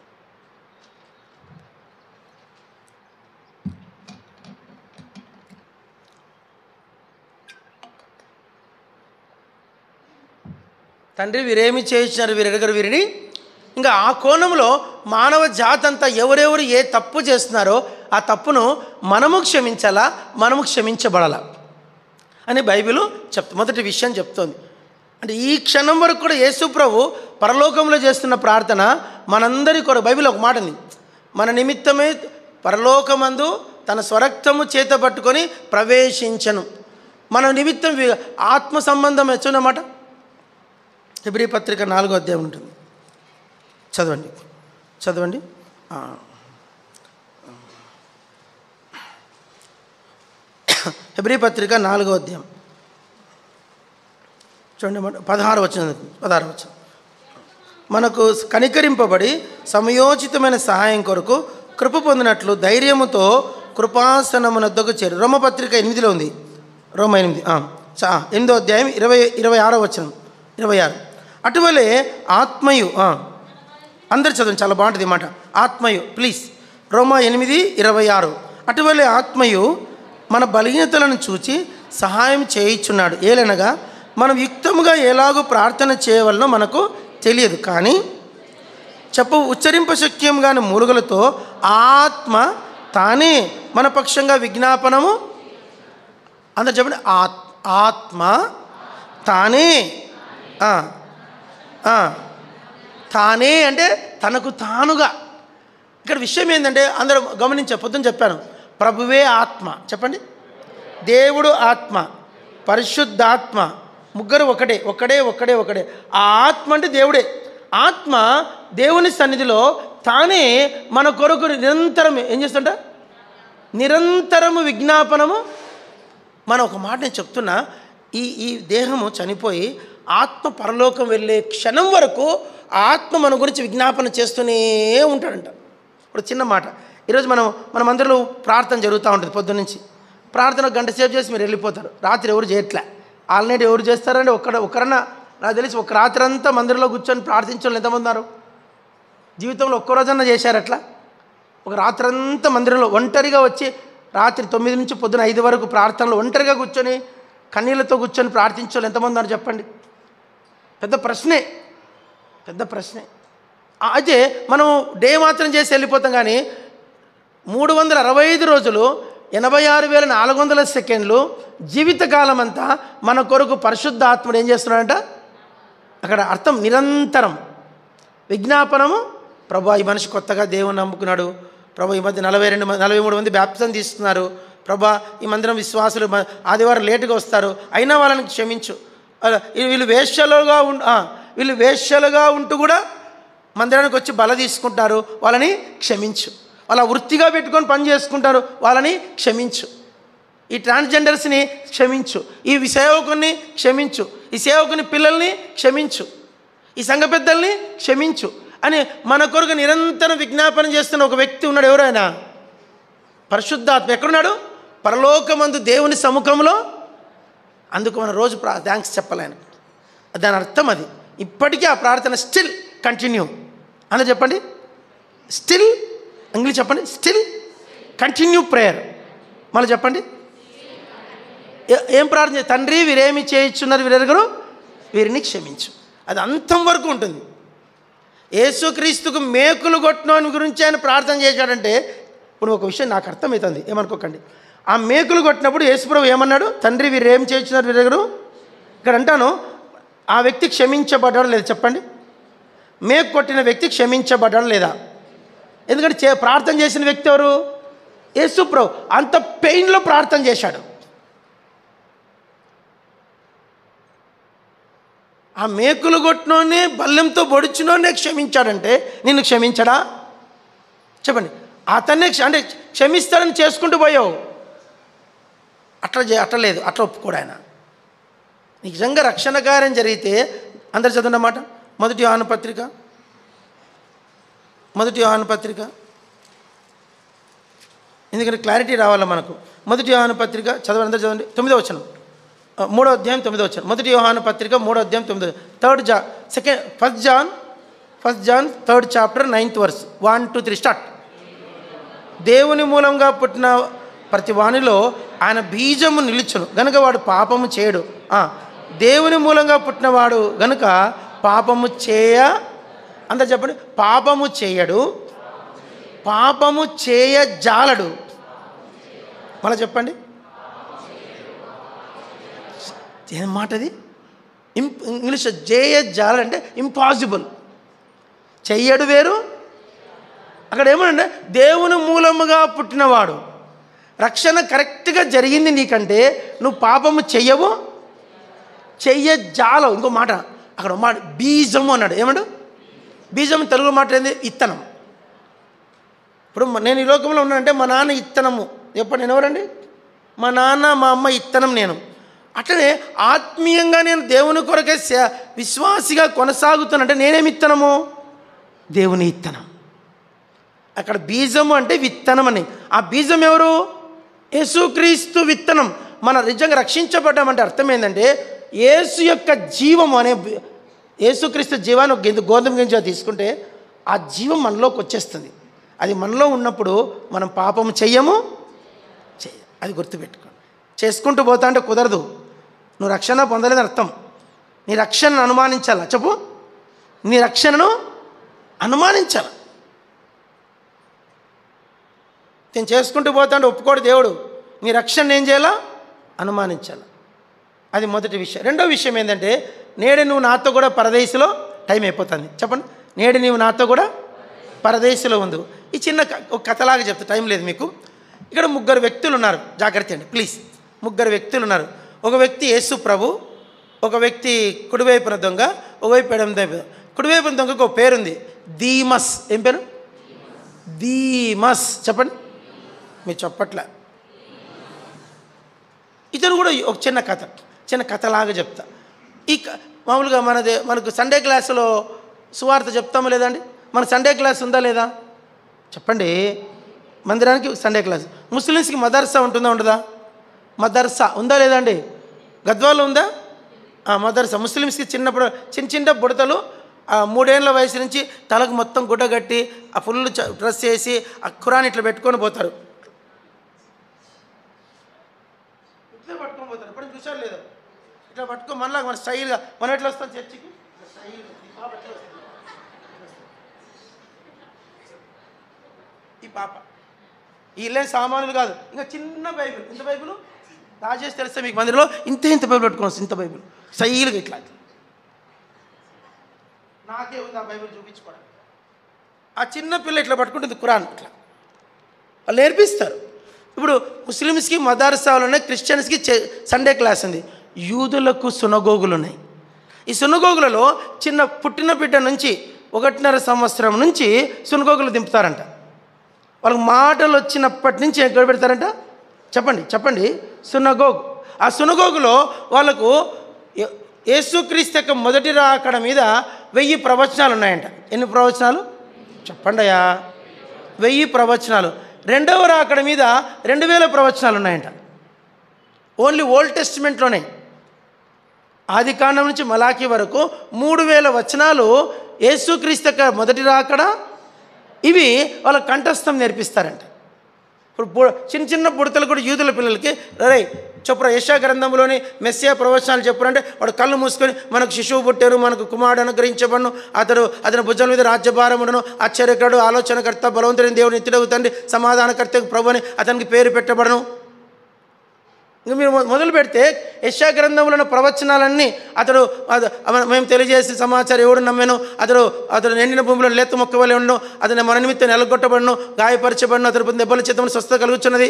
తండ్రి వీరేమి చేయించినారు వీరెడగరు వీరిని ఇంకా ఆ కోణంలో మానవ జాతి అంతా ఎవరెవరు ఏ తప్పు చేస్తున్నారో ఆ తప్పును మనము క్షమించాలా మనము క్షమించబడాలా అని బైబిల్ చెప్తుంది మొదటి విషయం చెప్తోంది అంటే ఈ క్షణం వరకు కూడా యేసు ప్రభు పరలోకంలో చేస్తున్న ప్రార్థన మనందరి కొరకు బైబిల్ ఒక మాట ఉంది మన నిమిత్తమే పరలోకమందు తన స్వరక్తము చేత పట్టుకొని ప్రవేశించను మన నిమిత్తం వి- ఆత్మ సంబంధం ఎచ్చున్నమాట హెబ్రీ పత్రిక నాలుగో అధ్యాయం ఉంటుంది చదవండి చదవండి ఆ. హెబ్రీ పత్రిక నాలుగో అధ్యాయం చూడండి మన- పదహారు వచ్చిన పదహారు వచ్చిన మనకు కనికరింపబడి సమయోచితమైన సహాయం కొరకు కృప పొందినట్లు ధైర్యముతో కృపాసనమునద్దకు చేరు రోమపత్రిక ఎనిమిదిలో ఉంది రోమ ఎనిమిది ఆ, చ- ఆ, ఎనిమిదో అధ్యాయం ఇరవై ఇరవై ఆరో వచనం ఇరవై ఆరు అటువలే ఆత్మయు ఆ, అందరు చదవండి చాలా బాగుంటుంది ఈ మాట ఆత్మయు ప్లీజ్ రోమా ఎనిమిది ఇరవై ఆరు అటువలే ఆత్మయు మన బలహీనతలను చూచి సహాయం చేయిచున్నాడు ఏలనగా మనం యుక్తముగా ఎలాగో ప్రార్థన చేయవలనో మనకు తెలియదు కానీ చెప్పు ఉచ్చరింప శక్యం కాని మూలుగలతో ఆత్మ తానే మన పక్షంగా విజ్ఞాపనము అందరు చెప్పండి ఆత్ ఆత్మ తానే ఆ, ఆ, తానే అంటే తనకు తానుగా ఇక్కడ విషయం ఏంటంటే అందరూ గమనించా పొద్దున చెప్పాను ప్రభువే ఆత్మ చెప్పండి దేవుడు ఆత్మ పరిశుద్ధాత్మ ముగ్గురు ఒకటే ఒకడే ఒకడే ఒకడే ఆ ఆత్మ అంటే దేవుడే ఆత్మ దేవుని సన్నిధిలో తానే మన కొరకు నిరంతరం ఏం చేస్తుంట నిరంతరము విజ్ఞాపనము మనం ఒక మాట నేను చెప్తున్నా ఈ ఈ దేహము చనిపోయి ఆత్మ పరలోకం వెళ్ళే క్షణం వరకు ఆ ఆత్మ మన గురించి విజ్ఞాపన చేస్తూనే ఉంటాడంట ఇప్పుడు చిన్న మాట ఈరోజు మనం మన మందిరంలో ప్రార్థన జరుగుతూ ఉంటుంది పొద్దున్న నుంచి ప్రార్థన ఒక గంట సేపు చేసి మీరు వెళ్ళిపోతారు రాత్రి ఎవరు చేయట్లే ఆల్రెడీ ఎవరు చేస్తారంటే ఒక్కడ ఒకరన్నా నాకు తెలిసి ఒక రాత్రి అంతా మందిరంలో కూర్చొని ప్రార్థించే వాళ్ళు ఎంతమంది ఉన్నారు జీవితంలో ఒక్క రోజన్నా చేశారు అట్లా ఒక రాత్రంతా మందిరంలో ఒంటరిగా వచ్చి రాత్రి తొమ్మిది నుంచి పొద్దున ఐదు వరకు ప్రార్థనలో ఒంటరిగా కూర్చొని కన్నీళ్ళతో కూర్చొని ప్రార్థించాలి ఎంతమంది ఉన్నారు చెప్పండి పెద్ద ప్రశ్నే పెద్ద ప్రశ్నే ఆ, అయితే మనం డే మాత్రం చేసి వెళ్ళిపోతాం కానీ మూడు వందల అరవై ఐదు రోజులు ఎనభై ఆరు వేల నాలుగు వందల సెకండ్లు జీవితకాలం అంతా మన కొరకు పరిశుద్ధ ఆత్ముడు ఏం చేస్తున్నాడంట అక్కడ అర్థం నిరంతరం విజ్ఞాపనము ప్రభా ఈ మనిషి కొత్తగా దేవుని నమ్ముకున్నాడు ప్రభా ఈ మధ్య నలభై రెండు మంది నలభై మూడు మంది బ్యాప్సం తీస్తున్నారు ప్రభా ఈ మందిరం విశ్వాసులు మ- ఆదివారం లేటుగా వస్తారు అయినా వాళ్ళని క్షమించు అలా ఈ- వీళ్ళు వేశ్యలుగా ఉం ఆ, వీళ్ళు వేశ్యలుగా ఉంటూ కూడా మందిరానికి వచ్చి బల తీసుకుంటారు వాళ్ళని క్షమించు వాళ్ళ వృత్తిగా పెట్టుకొని పని చేసుకుంటారు వాళ్ళని క్షమించు ఈ ట్రాన్స్జెండర్స్ని క్షమించు ఈ సేవకుని క్షమించు ఈ సేవకుని పిల్లల్ని క్షమించు ఈ సంఘ పెద్దల్ని క్షమించు అని మన కొరకు నిరంతరం విజ్ఞాపన చేస్తున్న ఒక వ్యక్తి ఉన్నాడు ఎవరైనా పరిశుద్ధాత్మ ఎక్కడున్నాడు పరలోకమందు దేవుని సముఖంలో అందుకు మన రోజు ప్రా థ్యాంక్స్ చెప్పాలి ఆయన దాని అర్థం అది ఇప్పటికీ ఆ ప్రార్థన స్టిల్ కంటిన్యూ అందరూ చెప్పండి స్టిల్ ఇంగ్లీష్ చెప్పండి స్టిల్ కంటిన్యూ ప్రేయర్ మళ్ళీ చెప్పండి ఏ- ఏం ప్రార్థన చేయ- తండ్రి వీరేమి చేయించున్నారు వీరెరుగురు వీరిని క్షమించు అది అంతం వరకు ఉంటుంది యేసుక్రీస్తుకు మేకులు కొట్టినోని గురించి ఆయన ప్రార్థన చేశాడంటే ఇప్పుడు ఒక విషయం నాకు అర్థమవుతుంది ఏమనుకోకండి ఆ మేకులు కొట్టినప్పుడు యేసుప్రభు ఏమన్నాడు తండ్రి వీరేం చేయించున్నారు వీరెరుగురు ఇక్కడ అంటాను ఆ వ్యక్తి క్షమించబడ్డాడు లేదా చెప్పండి మేకు కొట్టిన వ్యక్తి క్షమించబడ్డాడు లేదా ఎందుకంటే చే ప్రార్థన చేసిన వ్యక్తి ఎవరు యేసుప్రభు అంత పెయిన్లో ప్రార్థన చేశాడు ఆ మేకులు కొట్టినోనే బల్లెంతో పొడిచినోనే క్షమించాడంటే నిన్ను క్షమించడా చెప్పండి అతన్నే క్ష- అంటే క్షమిస్తాడని చేసుకుంటూ పోయావు అట్లా చే అట్లా లేదు అట్లా ఒప్పుకోడు ఆయన నిజంగా రక్షణ కార్యం జరిగితే అందరు చదవన్నమాట మొదటి యోహాను పత్రిక మొదటి యోహాను పత్రిక ఎందుకంటే క్లారిటీ రావాలా మనకు మొదటి యోహాను పత్రిక చదవండి అందరూ చదవండి తొమ్మిదో వచనం ఆ, మూడో అధ్యాయం తొమ్మిదో వచనం మొదటి యోహాను పత్రిక మూడో అధ్యాయం తొమ్మిదో థర్డ్ జా second first John first John third chapter ninth verse one two three start దేవుని మూలంగా పుట్టిన ప్రతి వానిలో ఆయన బీజము నిలుచును గనుక వాడు పాపము చేయడు ఆ, దేవుని మూలంగా పుట్టినవాడు గనుక పాపము చేయ అంతా చెప్పండి పాపము చేయడు పాపము చేయ జాలడు మళ్ళీ చెప్పండి ఏం మాట అది ఇం ఇంగ్లీష్ చేయ జాలడు అంటే ఇంపాసిబుల్ చెయ్యడు వేరు అక్కడ ఏమనంటే దేవుని మూలముగా పుట్టినవాడు రక్షణ కరెక్ట్గా జరిగింది నీకంటే నువ్వు పాపము చెయ్యవు చెయ్య జాలవు ఇంకో మాట అక్కడ ఒక మాట బీజము అన్నాడు ఏమన్నాడు బీజం తెలుగు మాట ఏంది ఇత్తనం ఇప్పుడు మ- నేను ఈ లోకంలో ఉన్నానంటే మా నాన్న ఇత్తనము ఎప్పుడు నేను ఎవరండి మా నాన్న మా అమ్మ ఇత్తనం నేను అట్లనే ఆత్మీయంగా నేను దేవుని కొరకే సే- విశ్వాసిగా కొనసాగుతానంటే నేనేమి ఇత్తనము దేవుని ఇత్తనం అక్కడ బీజము అంటే విత్తనం అని ఆ బీజం ఎవరు యేసుక్రీస్తు విత్తనం మన నిజంగా రక్షించబడ్డామంటే అర్థం ఏంటంటే యేసు యొక్క జీవం అనే బి- యేసుక్రీస్తు జీవాన్ని ఒక గింజ గోధుమ గింజ తీసుకుంటే ఆ జీవం మనలోకి వచ్చేస్తుంది అది మనలో ఉన్నప్పుడు మనం పాపం చెయ్యము చెయ్య అది గుర్తుపెట్టుకో చేసుకుంటూ పోతా అంటే కుదరదు నువ్వు రక్షణ పొందలేదని అర్థం నీ రక్షణను అనుమానించాలా చెప్పు నీ రక్షణను అనుమానించాల నేను చేసుకుంటూ పోతాంటే ఒప్పుకోడు దేవుడు నీ రక్షణ ఏం చేయాలా అనుమానించాలి అది మొదటి విషయం రెండో విషయం ఏంటంటే నేడు నువ్వు నాతో కూడా పరదేశంలో టైం అయిపోతుంది చెప్పండి నేడు నువ్వు నాతో కూడా పరదేశంలో ఉంది ఈ చిన్న క- ఒక కథలాగా చెప్తా టైం లేదు మీకు ఇక్కడ ముగ్గురు వ్యక్తులు ఉన్నారు జాగ్రత్త అండి ప్లీజ్ ముగ్గురు వ్యక్తులు ఉన్నారు ఒక వ్యక్తి యేసు ప్రభు ఒక వ్యక్తి కుడివైపున దొంగ ఒకవైపు ఎడమ వైపు కుడివైపున దొంగకు ఒక పేరుంది దీమస్ ఏం పేరు దీమస్ చెప్పండి మీరు చెప్పట్లే ఇతను కూడా ఒక చిన్న కథ చిన్న కథలాగా చెప్తా ఈ క- మామూలుగా మనది మనకు సండే క్లాసులో సువార్త చెప్తామా లేదండి మన సండే క్లాస్ ఉందా లేదా చెప్పండి మందిరానికి సండే క్లాస్ ముస్లిమ్స్కి మదర్సా ఉంటుందా ఉండదా మదర్సా ఉందా లేదండి గద్వాలో ఉందా ఆ, మదర్సా ముస్లిమ్స్కి చిన్నప్పుడు చిన్న చిన్న బుడతలు ఆ మూడేళ్ల వయసు నుంచి తలకు మొత్తం గుడ్డ కట్టి ఆ ఫుల్ చ- డ్రెస్ వేసి ఆ ఖురాన్ ఇట్లా పెట్టుకొని పోతారు ఇట్లా పట్టుకొని పోతారు ఎప్పుడు చూసారు లేదు ఇట్లా పట్టుకో మనలా మన స్టైల్గా మనం ఎట్లా వస్తాం చర్చికి ఇట్లా స్టైల్గా. ఈ పాప ఎట్లా వస్తుంది? ఈ పాప వీళ్ళేం సామానులు కాదు ఇంకా చిన్న బైబిల్ ఇంత బైబిల్ రాజేష్ తెలిస్తే మీకు మందిరంలో ఇంత ఇంత బైబిల్ పెట్టుకోవచ్చు ఇంత బైబిల్ స్టైల్గా ఇట్లా ఇట్లా. నాకే ఉంది ఆ బైబిల్ చూపించుకోవడం ఆ చిన్న పిల్ల ఇట్లా పట్టుకుంటుంది ఖురాన్ ఇట్లా వాళ్ళు నేర్పిస్తారు ఇప్పుడు ముస్లిమ్స్కి మదార్సాలు ఉన్నాయి క్రిస్టియన్స్కి చే- సండే క్లాస్ ఉంది యూదులకు సునగోగులు ఉన్నాయి ఈ సునగోగులలో చిన్న పుట్టిన బిడ్డ నుంచి ఒకటిన్నర సంవత్సరం నుంచి సునగోగులు దింపుతారంట వాళ్ళకి మాటలు వచ్చినప్పటి నుంచి ఎక్కడ పెడతారంట చెప్పండి చెప్పండి సునగోగ్ ఆ సునగోగులో వాళ్ళకు ఏ- యేసుక్రీస్తు యొక్క మొదటి రాకడ మీద వెయ్యి ప్రవచనాలు ఉన్నాయంట ఎన్ని ప్రవచనాలు చెప్పండి అయ్యా వెయ్యి ప్రవచనాలు రెండవ రాకడ మీద రెండు వేల ప్రవచనాలు ఉన్నాయంట ఓన్లీ ఓల్డ్ టెస్టిమెంట్లోనే ఆది కాండం నుంచి మలాఖీ వరకు మూడు వేల వచనాలు యేసుక్రీస్తు యొక్క మొదటి రాకడ ఇవి వాళ్ళ కంఠస్థం నేర్పిస్తారంట ఇప్పుడు బు- చిన్న చిన్న బుడతలు కూడా యూదుల పిల్లలకి రే చెప్పురా యశా గ్రంథంలోని మెస్సియా ప్రవచనాలు చెప్పురంటే వాడు కళ్ళు మూసుకొని మనకు శిశువు పుట్టారు మనకు కుమారుడు అనుగ్రహించబడును అతడు అతని భుజం మీద రాజ్యభారముడును ఆశ్చర్యకరుడు ఆలోచనకర్త బలవంతుని దేవుని నిత్యుడగు తండ్రి సమాధానకర్త ప్రభు అని అతనికి పేరు పెట్టబడను ఇంక మీరు మొ- మొదలు పెడితే యశా గ్రంథంలో ఉన్న ప్రవచనాలన్నీ అతడు అద- అవ- మేము తెలియజేసిన సమాచారం ఎవడు నమ్మాను అతడు అతడు ఎండిన భూమిలో లేత మొక్క వలె ఉండను అతని మన నిమిత్తం నెలగొట్టబడను గాయపరచబడను అతడు దెబ్బల చేతము స్వస్థ కలుగుతున్నది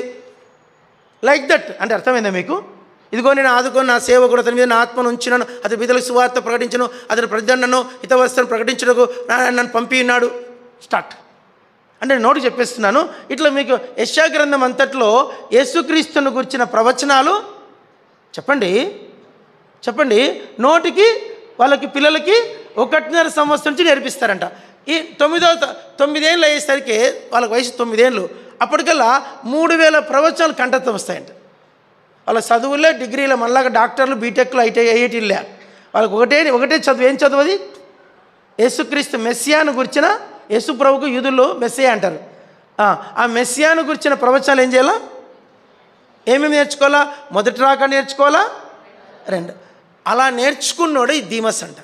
లైక్ దట్ అంటే అర్థమైందా మీకు ఇదిగో నేను ఆదుకొని నా సేవకుడు అతని మీద నా ఆత్మను ఉంచినాను అతని బిడ్డలకు సువార్త ప్రకటించను అతని ప్రతిదండను హితవస్థను ప్రకటించడకు నా- నన్ను పంపి ఉన్నాడు స్టార్ట్ అంటే నేను నోటి చెప్పేస్తున్నాను ఇట్లా మీకు యశా గ్రంథం అంతట్లో యేసుక్రీస్తును గురించిన ప్రవచనాలు చెప్పండి చెప్పండి నోటికి వాళ్ళకి పిల్లలకి ఒకటిన్నర సంవత్సరం నుంచి నేర్పిస్తారంట ఈ తొమ్మిదో త- తొమ్మిదేళ్ళు అయ్యేసరికి వాళ్ళకి వయసు తొమ్మిదేళ్ళు అప్పటికల్లా మూడు వేల ప్రవచనాలు కంఠత్వం వస్తాయంట వాళ్ళ చదువులే డిగ్రీలో మళ్ళా డాక్టర్లు బీటెక్లు ఐటీ ఐఐటీలే వాళ్ళకి ఒకటే ఒకటే చదువు ఏం చదువు అది యేసుక్రీస్తు మెస్సియాను గురించిన యేసు ప్రభుకు యూదులు మెస్సియా అంటారు ఆ, ఆ మెస్సియాను గురించిన ప్రవచనాలు ఏం చేయాలా ఏమేమి నేర్చుకోవాలా మొదటి రాక నేర్చుకోవాలా రెండు అలా నేర్చుకున్నోడు ఈ ధీమస్ అంట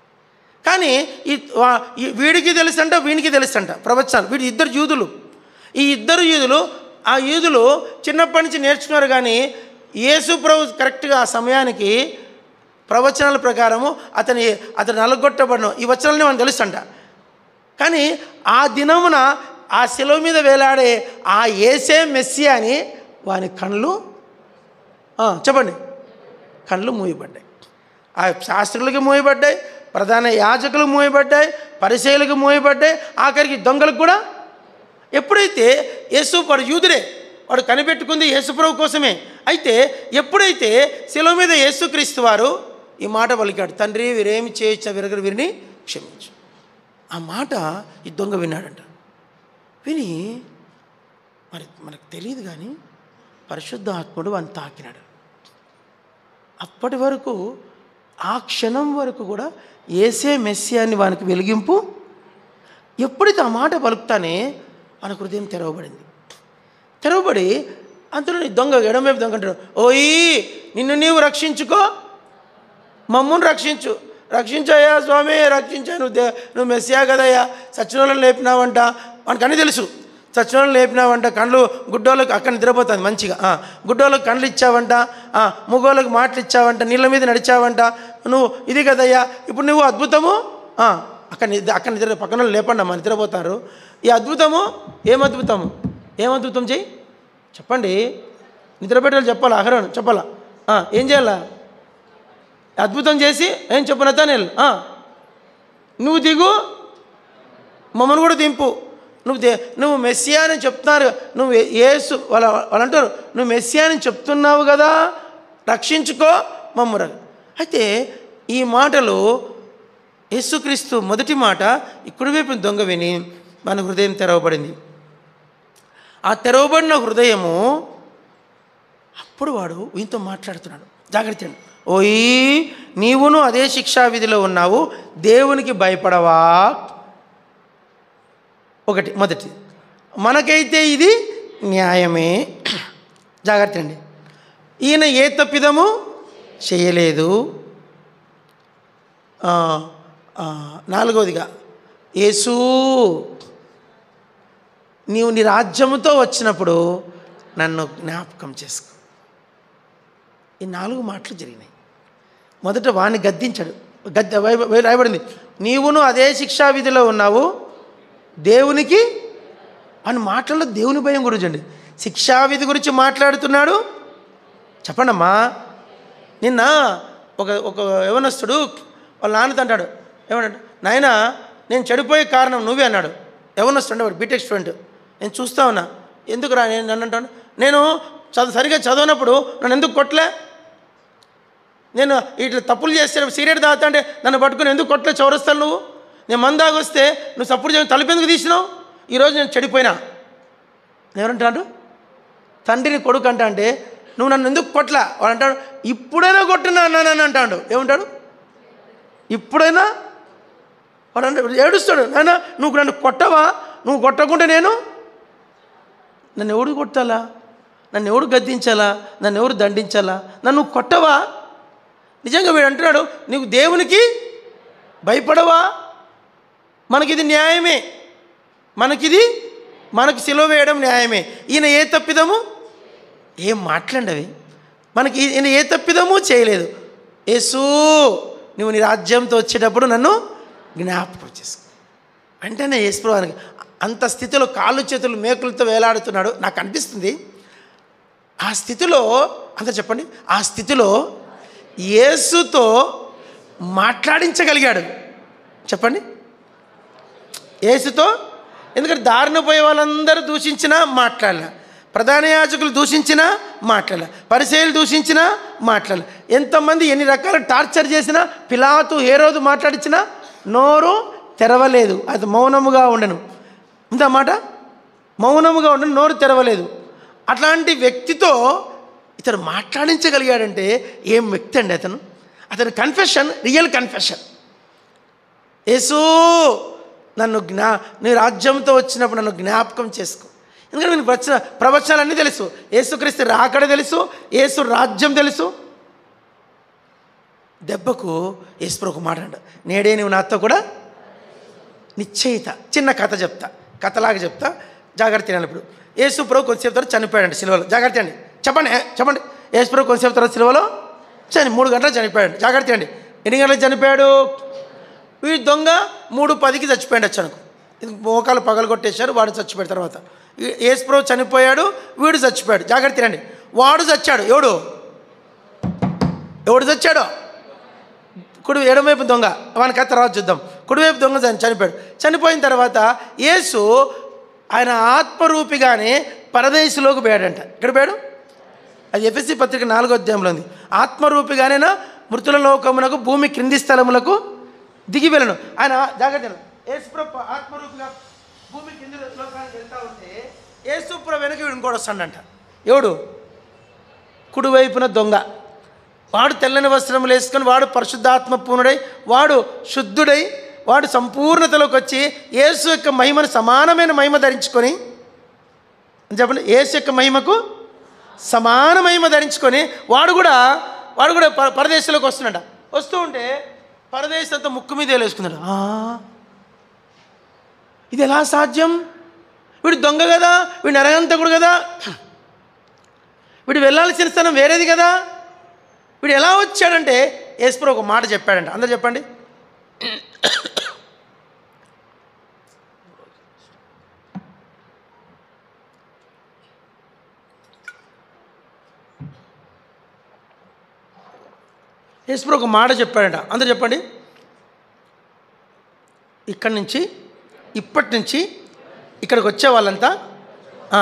కానీ ఈ వా- ఈ వీడికి తెలుసంట వీనికి తెలుసంట ప్రవచనాలు వీడి ఇద్దరు యూదులు ఈ ఇద్దరు యూదులు ఆ యూదులు చిన్నప్పటి నుంచి నేర్చుకున్నారు కానీ యేసు ప్రభు కరెక్ట్గా ఆ సమయానికి ప్రవచనాల ప్రకారము అతని అతను నలగొట్టబడను ఈ వచనాలని మనకు తెలుసంట కానీ ఆ దినమున ఆ శిలువ మీద వేలాడే ఆ ఏసే మెస్సి అని వాని కళ్ళు ఆ, చెప్పండి కళ్ళు మూయబడ్డాయి ఆ శాస్త్రులకి మూయబడ్డాయి ప్రధాన యాజకులు మూయబడ్డాయి పరిచయలకు మూయబడ్డాయి ఆఖరికి దొంగలకు కూడా ఎప్పుడైతే యేసు వాడు యూదుడే వాడు కనిపెట్టుకుంది యేసుప్రభు కోసమే అయితే ఎప్పుడైతే శిలువ మీద యేసుక్రీస్తు వారు ఈ మాట పలికాడు తండ్రి వీరేమి చేయొచ్చిన విరగరు వీరిని క్షమించు ఆ మాట ఈ దొంగ విన్నాడంట విని మరి మనకు తెలియదు కానీ పరిశుద్ధ ఆత్ముడు వాడిని తాకినాడు అప్పటి వరకు ఆ క్షణం వరకు కూడా ఏసే మెస్సియాన్ని వానికి వెలిగింపు ఎప్పుడైతే ఆ మాట పలుకుతానే మన హృదయం తెరవబడింది తెరవబడి అంతలో ఈ దొంగ ఎడమవైపు దొంగ అంటాడు ఓయి నిన్ను నీవు రక్షించుకో మమ్మల్ని రక్షించు రక్షించయ్యా స్వామి రక్షించా నువ్వు దే నువ్వు మెస్సియా కదయ్యా సచ్చినోళ్ళని లేపినావంట వానికి అన్నీ తెలుసు సచ్చినోళ్ళని లేపినావంట కళ్ళు గుడ్డోళ్ళకి అక్కడ నిద్రపోతుంది మంచిగా ఆ, గుడ్డోళ్ళకి కళ్ళు ఇచ్చావంట ఆ, మూగోళ్ళకి మాటలు ఇచ్చావంట నీళ్ళ మీద నడిచావంట నువ్వు ఇది కదయ్యా ఇప్పుడు నువ్వు అద్భుతము ఆ, అక్కడ నిద్ర అక్కడ నిద్ర పక్కన వాళ్ళు లేపండి అమ్మా నిద్రపోతారు ఈ అద్భుతము ఏం అద్భుతము ఏం అద్భుతం చెయ్యి చెప్పండి నిద్రపెట్టాలి చెప్పాలా అహరోను చెప్పాలా ఆ, ఏం చేయాలా అద్భుతం చేసి ఏం చెప్పు నతానేల్ నువ్వు దిగు మమ్మల్ని కూడా దింపు నువ్వు దే నువ్వు మెస్సియా అని చెప్తున్నారు నువ్వు ఏ- యేసు వాళ్ళ వాళ్ళు అంటారు నువ్వు మెస్సియా అని చెప్తున్నావు కదా రక్షించుకో మమ్ము ర- అయితే ఈ మాటలు యేసుక్రీస్తు మొదటి మాట ఇక్కడివైపు దొంగ విని మన హృదయం తెరవబడింది ఆ తెరవబడిన హృదయము అప్పుడు వాడు వీనితో మాట్లాడుతున్నాడు జాగ్రత్త అండి ఓయి నీవును అదే శిక్షా విధిలో ఉన్నావు దేవునికి భయపడవా ఒకటి మొదటి మనకైతే ఇది న్యాయమే జాగ్రత్త అండి ఈయన ఏ తప్పిదము చేయలేదు ఆ, ఆ, నాలుగవదిగా యేసు నీవు నీ రాజ్యముతో వచ్చినప్పుడు నన్ను జ్ఞాపకం చేసుకో ఈ నాలుగు మాటలు జరిగినాయి మొదట వాణ్ణి గద్దించాడు గద్ద వై- వై- రాయబడింది నీవును అదే శిక్షా విధిలో ఉన్నావు దేవునికి అని మాటల్లో దేవుని భయం గురించి అండి శిక్షా విధి గురించి మాట్లాడుతున్నాడు చెప్పండమ్మా నిన్న ఒక ఒక యవనస్తుడు వాళ్ళ నాన్నతో అంటాడు ఏమన్నాడు నాయన నేను చెడిపోయే కారణం నువ్వే అన్నాడు యవనస్తుడు వాడు బీటెక్ స్టూడెంట్ నేను చూస్తా ఉన్నా ఎందుకు రా నేను నన్ను అంటాను నేను చదువు సరిగ్గా చదవనప్పుడు నన్ను ఎందుకు కొట్టలే నేను ఇట్లా తప్పులు చేస్తే సిగరెట్ తాగుతా అంటే నన్ను పట్టుకుని ఎందుకు కొట్టలే చౌరస్తాను నువ్వు నేను మందాగి వస్తే నువ్వు సప్పుడు చేయని తలుపు ఎందుకు తీసినావు ఈరోజు నేను చెడిపోయినా ఎవరంటాడు తండ్రిని కొడుకు అంటా అంటే నువ్వు నన్ను ఎందుకు కొట్టలా వాడు అంటాడు ఇప్పుడైనా కొట్టినా అన్నానని అంటాడు ఏమంటాడు ఇప్పుడైనా వాడు అంటే ఏడుస్తాడు నాన్న నువ్వు నన్ను కొట్టవా నువ్వు కొట్టకుంటే నేను నన్ను ఎవడు కొట్టాలా నన్ను ఎవడు గద్దించాలా నన్ను ఎవరు దండించాలా నన్ను కొట్టవా నిజంగా వీడు అంటున్నాడు నీకు దేవునికి భయపడవా మనకిది న్యాయమే మనకిది మనకి సిలువ వేయడం న్యాయమే ఈయన ఏ తప్పిదము ఏం మాట్లాడవి మనకి ఈయన ఏ తప్పిదము చేయలేదు యేసు నువ్వు నీ రాజ్యంతో వచ్చేటప్పుడు నన్ను జ్ఞాపకం చేసుకో వెంటనే యేసుప్రభానికి అంత స్థితిలో కాళ్ళు చేతులు మేకులతో వేలాడుతున్నాడు నాకు అనిపిస్తుంది ఆ స్థితిలో అంత చెప్పండి ఆ స్థితిలో యేసుతో మాట్లాడించగలిగాడు చెప్పండి యేసుతో ఎందుకంటే దారిన పోయే వాళ్ళందరూ దూషించినా మాట్లాడలే ప్రధాన యాజకులు దూషించినా మాట్లాడలే పరిచయలు దూషించినా మాట్లాడలే ఎంతమంది ఎన్ని రకాల టార్చర్ చేసినా పిలాతు ఏ రోజు మాట్లాడించినా నోరు తెరవలేదు అది మౌనముగా ఉండను ఉందా మాట మౌనముగా ఉండను నోరు తెరవలేదు అట్లాంటి వ్యక్తితో ఇతను మాట్లాడించగలిగాడంటే ఏం వ్యక్తి అండి అతను అతని కన్ఫెషన్ రియల్ కన్ఫెషన్ యేసు నన్ను జ్ఞా నీ రాజ్యంతో వచ్చినప్పుడు నన్ను జ్ఞాపకం చేసుకో ఎందుకంటే నేను వచ్చిన ప్రవచనాలన్నీ తెలుసు యేసుక్రీస్తు రాకడ తెలుసు యేసు రాజ్యం తెలుసు దెబ్బకు యేసు ఒక మాట అంట నేడే నువ్వు నాతో కూడా నిశ్చయిత చిన్న కథ చెప్తా కథలాగా చెప్తా జాగ్రత్త వినాలి ఇప్పుడు యేసు ప్రభు కొద్దిసేపు తర్వాత చనిపోయాడండి సిలువలో జాగ్రత్త అండి చెప్పండి ఏ, చెప్పండి యేసు ప్రభు కొద్దిసేపు తర్వాత సిలువలో చని మూడు గంటలు చనిపోయాడు జాగ్రత్త అండి ఎన్ని గంటలకు చనిపోయాడు వీడు దొంగ మూడు పదికి చచ్చిపోయాడు వచ్చాను మోకాలు పగలు కొట్టేశారు వాడు చచ్చిపోయాడు తర్వాత ఈ- యేసు ప్రభు చనిపోయాడు వీడు చచ్చిపోయాడు జాగ్రత్త రండి వాడు చచ్చాడు ఎవడు ఎవడు చచ్చాడో కుడి ఎడమవైపు దొంగ వానికి ఆ తర్వాత చూద్దాం కుడివైపు దొంగ చని- చనిపోయాడు చనిపోయిన తర్వాత యేసు ఆయన ఆత్మరూపిగానే పరదేశంలోకి పోయాడంట ఎక్కడ పోయాడు అది ఎఫ్ఎస్సి పత్రిక నాలుగో అధ్యాయంలో ఉంది ఆత్మరూపిగానేనా మృతుల లోకమునకు భూమి క్రింది స్థలములకు దిగి వెళ్ళను ఆయన జాగ్రత్త యేసుప్రభు ఆత్మరూపిగా భూమి కింది లోకానికి వెళ్తా ఉంటే యేసుప్రభు వెనక వీడు ఇంకోటి వస్తాడంట ఎవడు కుడివైపున దొంగ వాడు తెల్లని వస్త్రములు వేసుకొని వాడు పరిశుద్ధాత్మ పూర్ణుడై వాడు శుద్ధుడై వాడు సంపూర్ణతలోకి వచ్చి యేసు యొక్క మహిమను సమానమైన మహిమ ధరించుకొని చెప్పండి యేసు యొక్క మహిమకు సమాన మహిమ ధరించుకొని వాడు కూడా వాడు కూడా ప పరదేశంలోకి వస్తున్నాడు వస్తూ ఉంటే పరదేశంతో ముక్కు మీద వేలేసుకున్నాడు "ఆ, ఇది ఎలా సాధ్యం వీడు దొంగ కదా వీడు నరగంతకుడు కదా వీడు వెళ్ళాల్సిన స్థలం వేరేది కదా వీడు ఎలా వచ్చాడంటే యేసుప్రభు ఒక మాట చెప్పాడంట అందరు చెప్పండి యేసుప్రభు ఒక మాట చెప్పాడంట అందరూ చెప్పండి ఇక్కడి నుంచి ఇప్పటి నుంచి ఇక్కడికి వచ్చే వాళ్ళంతా ఆ,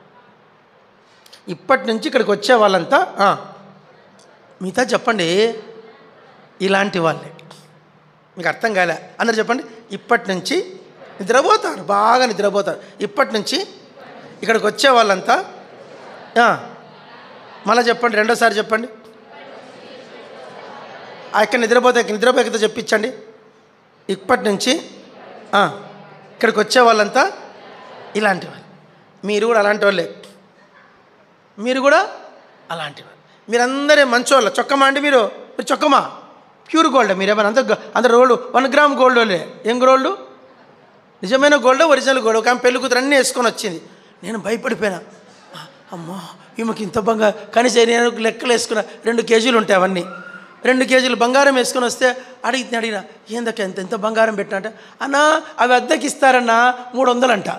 ఇప్పటి నుంచి ఇక్కడికి వచ్చే వాళ్ళంతా ఆ, మిగతా చెప్పండి ఇలాంటి వాళ్ళే మీకు అర్థం కాలే అందరు చెప్పండి ఇప్పటి నుంచి నిద్రపోతారు బాగా నిద్రపోతారు ఇప్పటి నుంచి ఇక్కడికి వచ్చే వాళ్ళంతా ఆ, మళ్ళీ చెప్పండి రెండోసారి చెప్పండి ఆ, ఇక్కడ నిద్రపోతే ఇక్కడ నిద్రపోతే చెప్పించండి ఇప్పటి నుంచి ఆ, ఇక్కడికి వచ్చే వాళ్ళంతా ఇలాంటి వాళ్ళు మీరు కూడా అలాంటి వాళ్ళే మీరు కూడా అలాంటి వాళ్ళు మీరందరే మంచోళ్ళ చొక్కమా అండి మీరు మీరు చొక్కమా ప్యూర్ గోల్డ్ మీరు ఏమైనా అంత అంత గోల్డ్ వన్ గ్రామ్ గోల్డ్ వాళ్ళే ఏం గోల్డ్ నిజమైన గోల్డ్ ఒరిజినల్ గోల్డ్ ఒక ఆమె పెళ్లి కూతురు అన్నీ వేసుకొని వచ్చింది నేను భయపడిపోయినా ఆ, అమ్మో ఈమెకి ఇంత బంగారం కనీసం నేను లెక్కలు వేసుకున్న రెండు కేజీలు ఉంటాయి అవన్నీ రెండు కేజీలు బంగారం వేసుకొని వస్తే అడిగి అడిగిన ఏందక్క ఎంత ఎంత బంగారం పెట్టినా అంటే అన్నా అవి అద్దెకి ఇస్తారన్నా మూడు వందలంట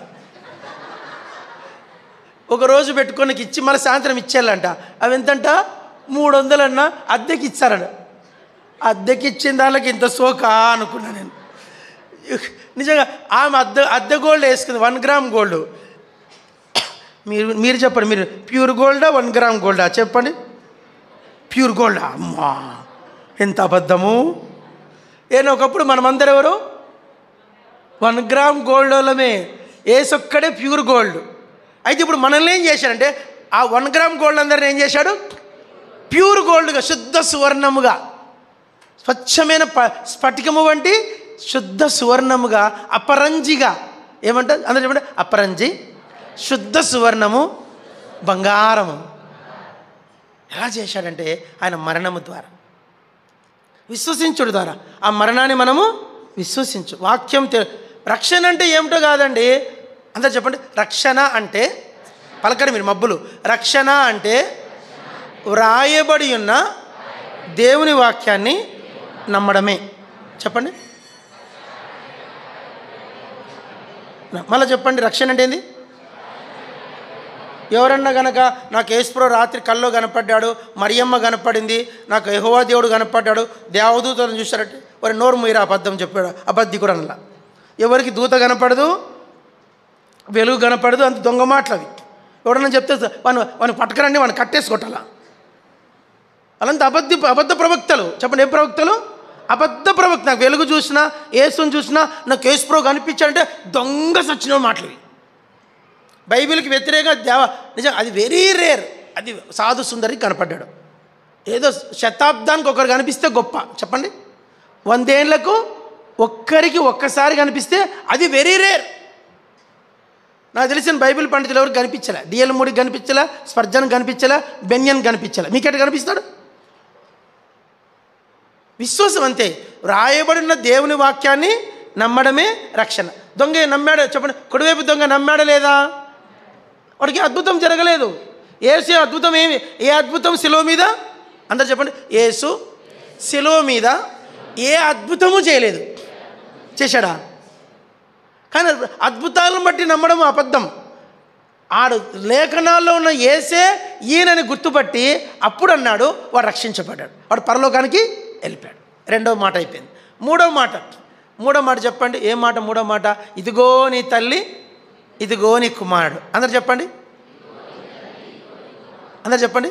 ఒక రోజు పెట్టుకొని ఇచ్చి మళ్ళీ సాయంత్రం ఇచ్చేయాలంట అవి ఎంతంట మూడు వందలన్నా అద్దెకి ఇచ్చారట అద్దెకి ఇచ్చిన దానికి ఇంత సోకా అనుకున్నా నేను నిజంగా ఆమె అద్దె అద్దె గోల్డ్ వేసుకుంది వన్ గ్రామ్ గోల్డ్ మీరు మీరు చెప్పండి మీరు ప్యూర్ గోల్డా వన్ గ్రామ్ గోల్డా చెప్పండి ప్యూర్ గోల్డా అమ్మా ఎంత అబద్ధము ఏదో ఒకప్పుడు మనమందరం ఎవరు వన్ గ్రామ్ గోల్డ్ వాళ్ళమే ఏసొక్కడే ప్యూర్ గోల్డ్ అయితే ఇప్పుడు మనల్ని ఏం చేశాడంటే ఆ వన్ గ్రామ్ గోల్డ్ అందరిని ఏం చేశాడు ప్యూర్ గోల్డ్గా శుద్ధ సువర్ణముగా స్వచ్ఛమైన ప స్ఫటికము వంటి శుద్ధ సువర్ణముగా అపరంజిగా ఏమంటారు అందరూ చెప్పండి అపరంజి శుద్ధ సువర్ణము బంగారము ఎలా చేశాడంటే ఆయన మరణము ద్వారా విశ్వసించుడు ద్వారా ఆ మరణాన్ని మనము విశ్వసించు వాక్యం తె రక్షణ అంటే ఏమిటో కాదండి అందరు చెప్పండి రక్షణ అంటే పలకరి మీరు మబ్బులు రక్షణ అంటే వ్రాయబడి ఉన్న దేవుని వాక్యాన్ని నమ్మడమే చెప్పండి మళ్ళీ చెప్పండి రక్షణ అంటే ఏంది ఎవరన్నా గనక నాకు యేసుప్రో రాత్రి కల్లో కనపడ్డాడు మరియమ్మ కనపడింది నాకు యెహోవా దేవుడు కనపడ్డాడు దేవదూతలను చూశారంటే వారి నోరు మీరు అబద్ధం చెప్పాడు అబద్ధి కూడా అనలా ఎవరికి దూత కనపడదు వెలుగు కనపడదు అంత దొంగ మాటలు అవి ఎవడన్నా చెప్తే వాని వాని పట్టుకరండి వాడిని కట్టేసి కొట్టాలా అలాంటి అబద్ధ అబద్ధ ప్రవక్తలు చెప్పండి ఏ ప్రవక్తలు అబద్ధ ప్రవక్త నాకు వెలుగు చూసినా ఏసుని చూసినా నాకు యేసుప్రో కనిపించాడంటే దొంగ సచ్చిన మాటలు ఇవి. బైబిల్కి వ్యతిరేక దేవ నిజం అది వెరీ రేర్ అది సాధు సుందరి కనపడ్డాడు ఏదో శతాబ్దానికి ఒకరు కనిపిస్తే గొప్ప చెప్పండి వందేళ్లకు ఒక్కరికి ఒక్కసారి కనిపిస్తే అది వెరీ రేర్ నాకు తెలిసిన బైబిల్ పండితులు ఎవరికి కనిపించలే డిఎల్ మూడికి కనిపించలే స్పర్జన్ కనిపించలే బెన్యన్ కనిపించలే మీకెట కనిపిస్తాడు విశ్వాసం అంతే రాయబడిన దేవుని వాక్యాన్ని నమ్మడమే రక్షణ దొంగ నమ్మాడు చెప్పండి కుడివైపు దొంగ నమ్మాడా లేదా వాడికి అద్భుతం జరగలేదు ఏసు అద్భుతం ఏమి ఏ అద్భుతం శిలువ మీద అందరు చెప్పండి ఏసు శిలువ మీద ఏ అద్భుతము చేయలేదు చేశాడా కానీ అద్భుతాలను బట్టి నమ్మడం అబద్ధం ఆడు లేఖనాల్లో ఉన్న ఏసే ఈయనని గుర్తుపట్టి అప్పుడు అన్నాడు వాడు రక్షించబడ్డాడు వాడు పరలోకానికి వెళ్ళిపోయాడు రెండవ మాట అయిపోయింది మూడవ మాట మూడో మాట చెప్పండి ఏ మాట మూడో మాట ఇదిగో నీ తల్లి ఇదిగో నీ కుమారుడు అందరు చెప్పండి అందరు చెప్పండి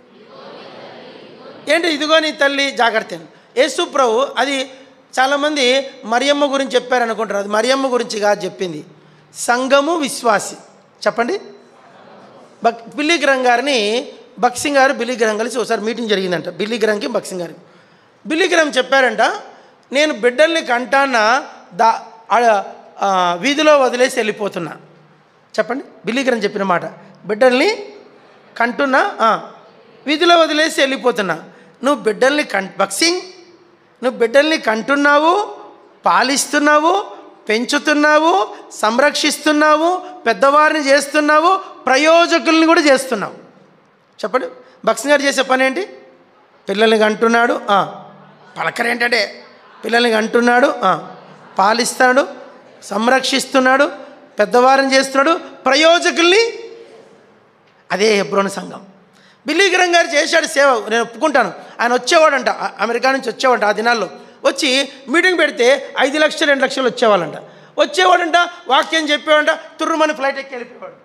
ఏంటి ఇదిగో నీ తల్లి జాగ్రత్త యేసు ప్రభు అది చాలామంది మరియమ్మ గురించి చెప్పారనుకుంటారు అది మరియమ్మ గురించి కాదు చెప్పింది సంఘము విశ్వాసి చెప్పండి బక్ బిల్లి గ్రహం గారిని బక్సింగ్ గారు బిల్లి గ్రహం కలిసి ఒకసారి మీటింగ్ జరిగిందంట బిల్లి గ్రహంకి బక్సింగ్ గారికి బిల్లి గ్రహం చెప్పారంట నేను బిడ్డల్ని కంటాన్న దా ఆడ- ఆ, వీధిలో వదిలేసి వెళ్ళిపోతున్నా చెప్పండి బిల్లి గ్రహం చెప్పిన మాట బిడ్డల్ని కంటున్నా ఆ, వీధిలో వదిలేసి వెళ్ళిపోతున్నా నువ్వు బిడ్డల్ని కం బక్సింగ్ నువ్వు బిడ్డల్ని కంటున్నావు పాలిస్తున్నావు పెంచుతున్నావు సంరక్షిస్తున్నావు పెద్దవారిని చేస్తున్నావు ప్రయోజకుల్ని కూడా చేస్తున్నావు చెప్పండి బక్సింగ్ గారు చేసే పని ఏంటి పిల్లల్ని కంటున్నాడు ఆ, పలకరేంటంటే పిల్లల్ని కంటున్నాడు ఆ, పాలిస్తాడు సంరక్షిస్తున్నాడు పెద్దవారిని చేస్తున్నాడు ప్రయోజకుల్ని అదే హెబ్రోని సంఘం బిల్లీ గ్రహం గారు చేశాడు సేవ నేను ఒప్పుకుంటాను ఆయన వచ్చేవాడంట అ- అమెరికా నుంచి వచ్చేవాడంట ఆ దినాల్లో వచ్చి మీటింగ్ పెడితే ఐదు లక్షలు రెండు లక్షలు వచ్చేవాళ్ళంట వచ్చేవాడంట వాక్యం చెప్పేవాడంట తుర్రుమని ఫ్లైట్ ఎక్కి వెళ్ళిపోయాడు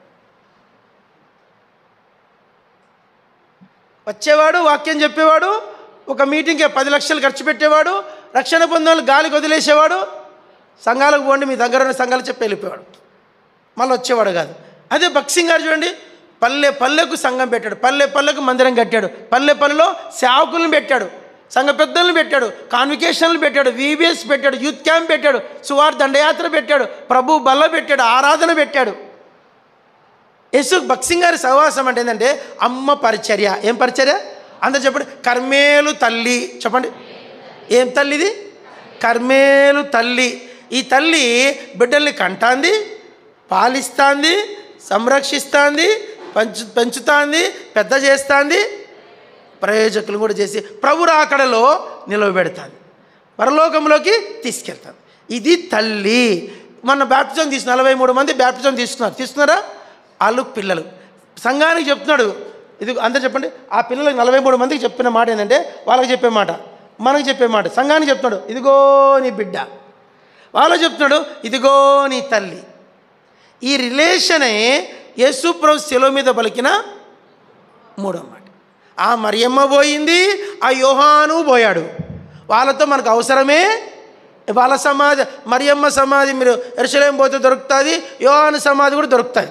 వచ్చేవాడు వాక్యం చెప్పేవాడు ఒక మీటింగ్కి పది లక్షలు ఖర్చు పెట్టేవాడు రక్షణ పొందాలు గాలికి వదిలేసేవాడు సంఘాలకు పోండి మీ దగ్గర ఉన్న సంఘాలు చెప్పి వెళ్ళిపోయాడు మళ్ళీ వచ్చేవాడు కాదు అదే బక్సింగ్ గారు చూడండి పల్లె పల్లెకు సంఘం పెట్టాడు పల్లె పల్లెకు మందిరం కట్టాడు పల్లె పల్లెలో సేవకులను పెట్టాడు సంఘ పెద్దలను పెట్టాడు కాన్వికేషన్లు పెట్టాడు వీబీఎస్ పెట్టాడు యూత్ క్యాంప్ పెట్టాడు సువార్ దండయాత్ర పెట్టాడు ప్రభు బల్ల పెట్టాడు ఆరాధన పెట్టాడు యేసు బక్సింగ్ గారి సహవాసం అంటే ఏంటంటే అమ్మ పరిచర్య ఏం పరిచర్య అందరు చెప్పండి కర్మేలు తల్లి చెప్పండి ఏం తల్లి ఇది కర్మేలు తల్లి ఈ తల్లి బిడ్డల్ని కంటాంది పాలిస్తాంది సంరక్షిస్తాంది పంచు పెంచుతాంది పెద్ద చేస్తాంది ప్రయోజకులు కూడా చేసి ప్రభు రాకడలో నిలవబెడతాంది పరలోకంలోకి తీసుకెళ్తాను ఇది తల్లి మన బ్యాప్టిజం తీసు నలభై మూడు మంది బ్యాప్టిజం తీసుకున్నారు తీసుకున్నారా వాళ్ళు పిల్లలు సంఘానికి చెప్తున్నాడు ఇది అందరు చెప్పండి ఆ పిల్లలకు నలభై మూడు మందికి చెప్పిన మాట ఏంటంటే వాళ్ళకి చెప్పే మాట మనకు చెప్పే మాట సంఘానికి చెప్తున్నాడు ఇదిగో నీ బిడ్డ వాళ్ళకి చెప్తున్నాడు ఇదిగో నీ తల్లి ఈ రిలేషనే యేసు ప్రభు శిలో మీద పలికిన మూడో మాట ఆ మరియమ్మ పోయింది ఆ యోహాను పోయాడు వాళ్ళతో మనకు అవసరమే వాళ్ళ సమాధి మరియమ్మ సమాధి మీరు ఎరుసలేం పోతే దొరుకుతుంది యోహాను సమాధి కూడా దొరుకుతుంది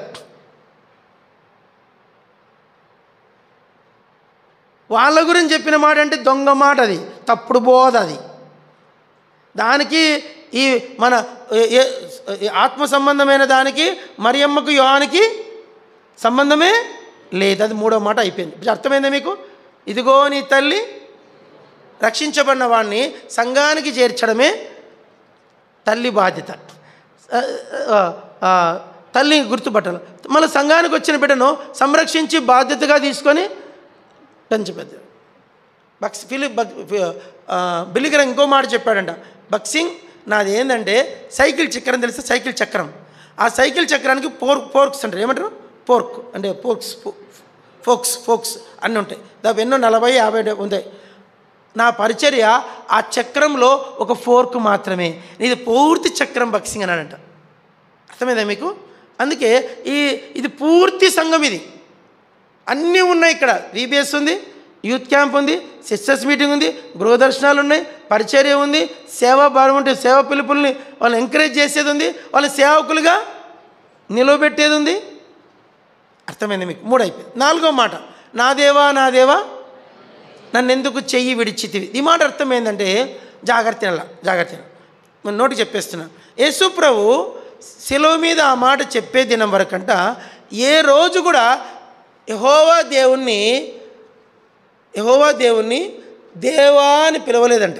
వాళ్ళ గురించి చెప్పిన మాట అంటే దొంగ మాట అది తప్పుడు బోధ అది దానికి ఈ మన ఏ- ఏ- ఏ- ఆత్మ సంబంధమైన దానికి మరియమ్మకు యోహానికి సంబంధమే లేదు అది మూడో మాట అయిపోయింది ఇప్పుడు అర్థమైందా మీకు ఇదిగో నీ తల్లి రక్షించబడిన వాడిని సంఘానికి చేర్చడమే తల్లి బాధ్యత ఆ, ఆ, ఆ, తల్లిని గుర్తుపట్టాలి మళ్ళీ సంఘానికి వచ్చిన బిడ్డను సంరక్షించి బాధ్యతగా తీసుకొని పెంచపెద్ద బక్స్ ఫిలిప్ బక్ బిల్లిగర ఇంకో మాట చెప్పాడంట బక్సింగ్ నాది ఏంటంటే సైకిల్ చక్రం తెలిస్తే సైకిల్ చక్రం ఆ సైకిల్ చక్రానికి పోర్క్ పోర్క్స్ అంటారు ఏమంటారు పోర్క్ అంటే పోర్క్స్ ఫోక్స్ ఫోక్స్ అన్నీ ఉంటాయి దాదాపు ఎన్నో నలభై యాభై డే- ఉంటాయి నా పరిచర్య ఆ చక్రంలో ఒక ఫోర్క్ మాత్రమే ఇది పూర్తి చక్రం బక్సింగ్ అన్నాడంట అర్థమైందా మీకు అందుకే ఈ ఇది పూర్తి సంఘం ఇది అన్నీ ఉన్నాయి ఇక్కడ వీబీఎస్ ఉంది యూత్ క్యాంప్ ఉంది సిస్టర్స్ మీటింగ్ ఉంది గృహదర్శనాలు ఉన్నాయి పరిచర్య ఉంది సేవా భారం ఉంటే సేవ పిలుపుల్ని వాళ్ళని ఎంకరేజ్ చేసేది ఉంది వాళ్ళని సేవకులుగా నిలవబెట్టేది ఉంది అర్థమైంది మీకు మూడు అయిపోయింది నాలుగో మాట నా దేవా నా దేవా నన్ను ఎందుకు చెయ్యి విడిచితివి ఈ మాట అర్థం ఏంటంటే జాగ్రత్త నెల జాగ్రత్త నెల. మన నోటికి చెప్పేస్తున్నా యేసు ప్రభు శిలువ మీద ఆ మాట చెప్పే దినం వరకంట ఏ రోజు కూడా యహోవా దేవుణ్ణి యహోవా దేవుణ్ణి దేవా అని పిలవలేదంట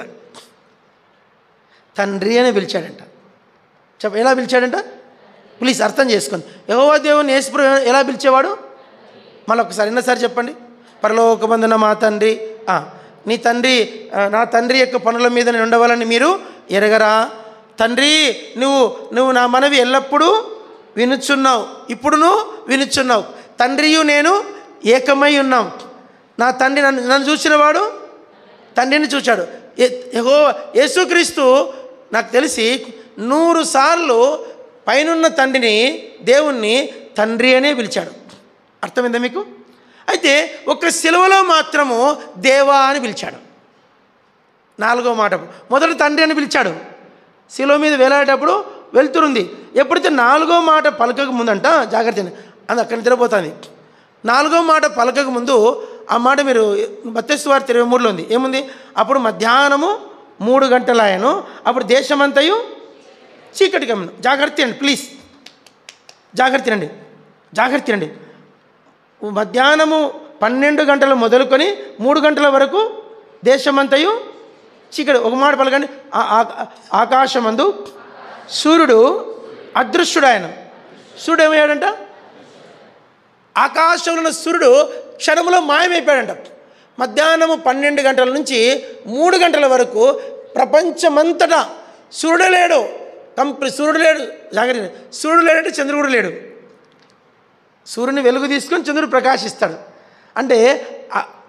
తండ్రి అని పిలిచాడంట చెప్ప ఎలా పిలిచాడంట ప్లీజ్ అర్థం చేసుకోండి యహోవా దేవుని యేసుప్రభు ఎలా పిలిచేవాడు మళ్ళీ ఒకసారి ఎన్నోసారి చెప్పండి పరలోకబంధన మా తండ్రి ఆ, నీ తండ్రి ఆ, నా తండ్రి యొక్క పనుల మీద నేను ఉండవాలని మీరు ఎరగరా తండ్రి నువ్వు నువ్వు నా మనవి ఎల్లప్పుడూ వినుచున్నావు ఇప్పుడును వినుచున్నావు తండ్రియు నేను ఏకమై ఉన్నాం నా తండ్రి నన్ను నన్ను చూసినవాడు తండ్రిని చూచాడు యహో యేసుక్రీస్తు నాకు తెలిసి నూరు సార్లు పైనున్న తండ్రిని దేవుణ్ణి తండ్రి అనే పిలిచాడు అర్థమైందా మీకు అయితే ఒక సిలువలో మాత్రము దేవా అని పిలిచాడు నాలుగో మాట మొదట తండ్రి అని పిలిచాడు శిలువ మీద వేలాడేటప్పుడు వెళ్తురుంది ఎప్పుడైతే నాలుగో మాట పలకక ముందంట జాగ్రత్త అది అక్కడ నిద్రపోతుంది నాలుగో మాట పలకక ముందు ఆ మాట మీరు మత్స్సు వారి ఇరవై మూడులో ఉంది ఏముంది అప్పుడు మధ్యాహ్నము మూడు గంటలాయను అప్పుడు దేశమంతయు చీకటి గమనం జాగ్రత్త అండి ప్లీజ్ జాగ్రత్త అండి జాగ్రత్త అండి మధ్యాహ్నము పన్నెండు గంటలు మొదలుకొని మూడు గంటల వరకు దేశమంతయు చీకటి ఒక మాట పలకండి ఆ- ఆ- ఆకాశమందు సూర్యుడు అదృశ్యుడు ఆయన సూర్యుడు ఏమయ్యాడంట ఆకాశంలో ఉన్న సూర్యుడు క్షణంలో మాయమైపోయాడంట మధ్యాహ్నము పన్నెండు గంటల నుంచి మూడు గంటల వరకు ప్రపంచమంతటా సూర్యుడు లేడు కంప్లీ సూర్యుడు లేడు జాగ్రత్త సూర్యుడు లేడంటే చంద్రుడు లేడు సూర్యుని వెలుగు తీసుకొని చంద్రుడు ప్రకాశిస్తాడు అంటే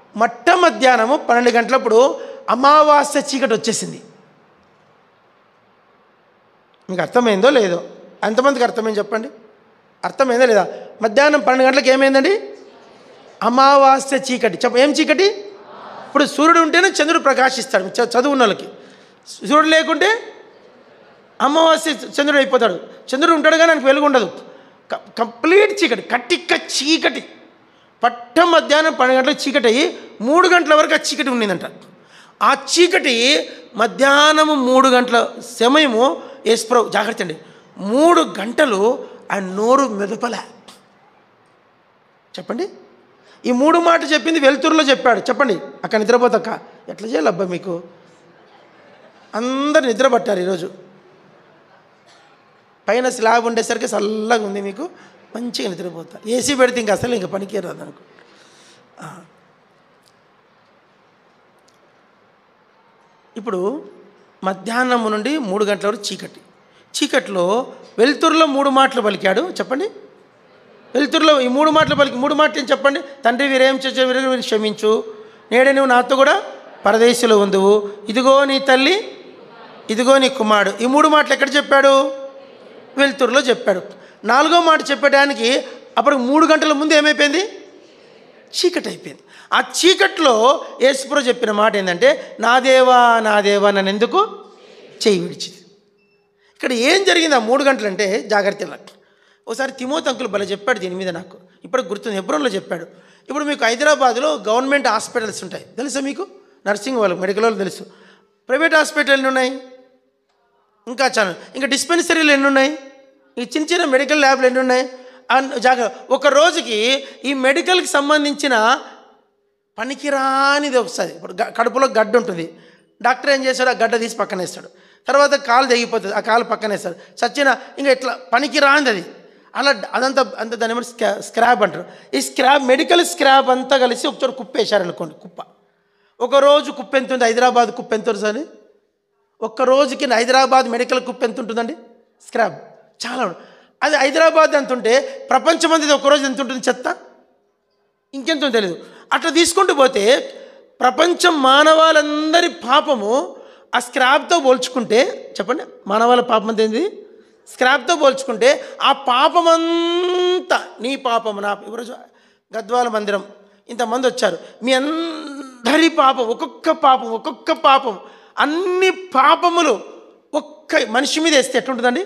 మట్ట మధ్యాహ్నము పన్నెండు గంటలప్పుడు అమావాస్య చీకటి వచ్చేసింది మీకు అర్థమైందో లేదో ఎంతమందికి అర్థమైంది చెప్పండి అర్థమైందా లేదా మధ్యాహ్నం పన్నెండు గంటలకు ఏమైందండి అమావాస్య చీకటి చెప్ప ఏం చీకటి ఇప్పుడు సూర్యుడు ఉంటేనే చంద్రుడు ప్రకాశిస్తాడు చ- చదువు ఉన్న వాళ్ళకి సూర్యుడు లేకుంటే అమావాస్య చంద్రుడు అయిపోతాడు చంద్రుడు ఉంటాడు కానీ ఆయనకు వెలుగు ఉండదు క- కంప్లీట్ చీకటి కట్టిక్క చీకటి పట్ట మధ్యాహ్నం పన్నెండు గంటలకు చీకటి అయ్యి మూడు గంటల వరకు ఆ చీకటి ఉండిందంట ఆ చీకటి మధ్యాహ్నము మూడు గంటల సమయము యేసుప్రభు జాగ్రత్త అండి మూడు గంటలు ఆ నోరు మెదపలే చెప్పండి ఈ మూడు మాట చెప్పింది వెలుతురులో చెప్పాడు చెప్పండి అక్కడ నిద్రపోతక్క ఎట్లా చేయాలి అబ్బా మీకు అందరు నిద్ర పట్టారు ఈరోజు పైన స్లాబ్ ఉండేసరికి చల్లగా ఉంది మీకు మంచిగా నిద్రపోతా ఏసీ పెడితే ఇంకా అసలు ఇంకా పనికి రాదు అనుకో ఆ. ఇప్పుడు మధ్యాహ్నం నుండి మూడు గంటల వరకు చీకటి చీకట్లో వెలుతురులో మూడు మాటలు పలికాడు చెప్పండి వెలుతురులో ఈ మూడు మాటలు పలికి మూడు మాటలు ఏం చెప్పండి తండ్రి వీరేం చేసే వీరు క్షమించు నేడే నువ్వు నాతో కూడా పరదేశంలో ఉందువు ఇదిగో నీ తల్లి ఇదిగో నీ కుమారుడు ఈ మూడు మాటలు ఎక్కడ చెప్పాడు వెలుతురులో చెప్పాడు నాలుగో మాట చెప్పడానికి అప్పుడు మూడు గంటల ముందు ఏమైపోయింది చీకటి అయిపోయింది ఆ చీకట్లో యేసుప్రభు చెప్పిన మాట ఏంటంటే నా దేవా నా దేవా నన్ను ఎందుకు చేయి విడిచింది ఇక్కడ ఏం జరిగింది ఆ మూడు గంటలంటే జాగ్రత్తగా ఒకసారి తిమోతి అంకులు భలే చెప్పాడు దీని మీద నాకు ఇప్పుడు గుర్తుంది హెబ్రోన్లో చెప్పాడు ఇప్పుడు మీకు హైదరాబాద్లో గవర్నమెంట్ హాస్పిటల్స్ ఉంటాయి తెలుసా మీకు నర్సింగ్ వాళ్ళు మెడికల్ వాళ్ళు తెలుసు ప్రైవేట్ హాస్పిటల్ ఎన్ని ఉన్నాయి ఇంకా చాలా ఇంకా డిస్పెన్సరీలు ఎన్ని ఉన్నాయి ఈ చిన్న చిన్న మెడికల్ ల్యాబ్లు ఎన్ని ఉన్నాయి అన్- జాగ్ర ఒక రోజుకి ఈ మెడికల్కి సంబంధించిన పనికిరానిది వస్తుంది ఇప్పుడు గ- కడుపులో గడ్డ ఉంటుంది డాక్టర్ ఏం చేస్తాడు ఆ గడ్డ తీసి పక్కన వేస్తాడు తర్వాత కాలు తెగిపోతుంది ఆ కాలు పక్కన వేస్తాడు చచ్చిన ఇంకా ఇట్లా పనికిరానిది అది అలా డ- అదంతా అంత దాని ఏమంటారు స్క్రా స్క్రాప్ అంటారు ఈ స్క్రాప్ మెడికల్ స్క్రాప్ అంతా కలిసి ఒకచోట కుప్ప వేశారనుకోండి కుప్ప ఒక రోజు కుప్ప ఎంత ఉంది హైదరాబాద్ కుప్ప ఎంత ఉంటుంది సార్ ఒక్క రోజుకి హైదరాబాద్ మెడికల్ కుప్ప ఎంత ఉంటుందండి స్క్రాప్ చాలా ఉంటుంది. అది హైదరాబాద్ ఎంత ఉంటే ప్రపంచం అంతా ఒక రోజు ఎంత ఉంటుంది చెత్త ఇంకెంతో తెలియదు అట్లా తీసుకుంటూ పోతే ప్రపంచం మానవాళందరి పాపము ఆ స్క్రాప్తో పోల్చుకుంటే చెప్పండి మానవాళ పాపం అంత ఏంది స్క్రాప్తో పోల్చుకుంటే ఆ పాపమంతా నీ పాపము నా ఈరోజు గద్వాల మందిరం ఇంతమంది వచ్చారు మీ అందరి పాపం ఒక్కొక్క పాపం ఒక్కొక్క పాపం అన్ని పాపములు ఒక్క మనిషి మీద వేస్తే ఎట్లుంటుందండి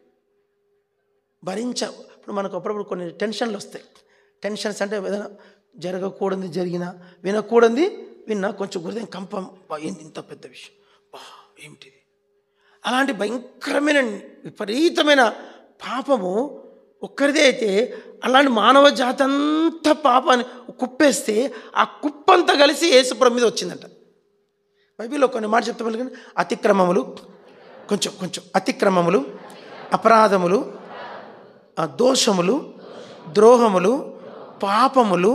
భరించ ఇప్పుడు మనకు అప్పుడప్పుడు కొన్ని టెన్షన్లు వస్తాయి టెన్షన్స్ అంటే ఏదైనా జరగకూడదు జరిగినా వినకూడదు విన్నా కొంచెం హృదయం కంపం బా, ఏంది ఇంత పెద్ద విషయం బా ఏమిటిది అలాంటి భయంకరమైన విపరీతమైన పాపము ఒక్కరిదే అయితే అలాంటి మానవ జాతి అంతా పాపాన్ని కుప్పేస్తే ఆ కుప్పంతా కలిసి యేసుప్రభు మీద వచ్చిందంట బైబిల్లో కొన్ని మాట చెప్తే పలికండి అతిక్రమములు కొంచెం కొంచెం అతిక్రమములు అపరాధములు ఆ దోషములు ద్రోహములు పాపములు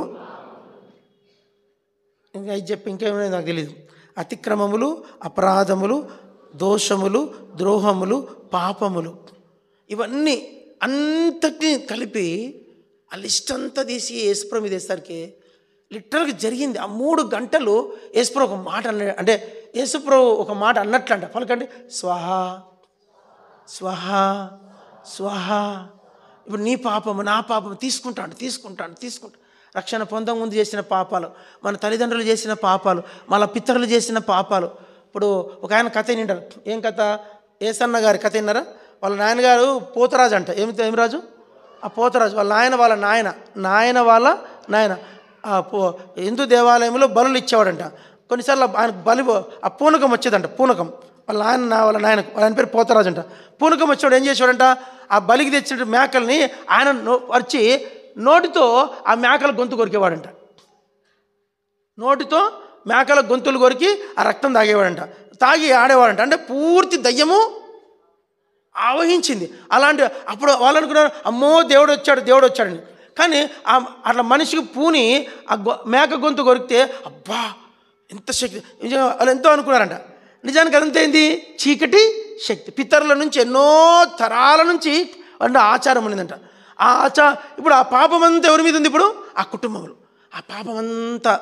ఇంకా ఇది చెప్పి ఇంకేమైనా నాకు తెలియదు అతిక్రమములు అపరాధములు దోషములు ద్రోహములు పాపములు ఇవన్నీ అంతటిని కలిపి ఆ లిస్ట్ అంతా తీసి యేసుప్రభు మీద వేసరికి లిటరల్గా జరిగింది ఆ మూడు గంటలు యేసుప్రభు ఒక మాట అన్న అంటే యేసుప్రభు ఒక మాట అన్నట్లంట పలకండి స్వహ స్వహ స్వహ ఇప్పుడు నీ పాపము నా పాపము తీసుకుంటాను తీసుకుంటాను తీసుకుంటాను రక్షణ పొందక ముందు చేసిన పాపాలు మన తల్లిదండ్రులు చేసిన పాపాలు మన పితరులు చేసిన పాపాలు ఇప్పుడు ఒక ఆయన కథ వింటారు ఏం కథ ఏసన్న గారి కథ విన్నారా వాళ్ళ నాయనగారు పోతరాజు అంట ఏమి ఏమి రాజు ఆ పోతరాజు వాళ్ళ నాయన వాళ్ళ నాయన నాయన వాళ్ళ నాయన ఆ పో హిందూ దేవాలయంలో బలులు ఇచ్చేవాడంట కొన్నిసార్లు ఆయన బలి ఆ పూనకం వచ్చేదంట పూనకం వాళ్ళ నాయన నా వాళ్ళ నాయన వాళ్ళ ఆయన పేరు పోతరాజు అంట పూనకం వచ్చేవాడు ఏం చేసేవాడంట ఆ బలికి తెచ్చిన మేకల్ని ఆయన నో వచ్చి నోటితో ఆ మేకల గొంతు కొరికేవాడంట నోటితో మేకల గొంతులు కొరికి ఆ రక్తం తాగేవాడంట తాగి ఆడేవాడంట అంటే పూర్తి దయ్యము ఆవహించింది అలాంటి అప్పుడు వాళ్ళు అనుకున్నారు అమ్మో దేవుడు వచ్చాడు దేవుడు వచ్చాడని కానీ ఆ అట్లా మనిషికి పూని ఆ గొ మేక గొంతు కొరికితే అబ్బా ఎంత శక్తి నిజంగా వాళ్ళు ఎంతో అనుకున్నారంట నిజానికి అదంతా ఏంది చీకటి శక్తి పితరుల నుంచి ఎన్నో తరాల నుంచి అంటే ఆచారం ఉన్నదంట ఆ ఆచార ఇప్పుడు ఆ పాపం అంతా ఎవరి మీద ఉంది ఇప్పుడు ఆ కుటుంబంలో ఆ పాపం అంతా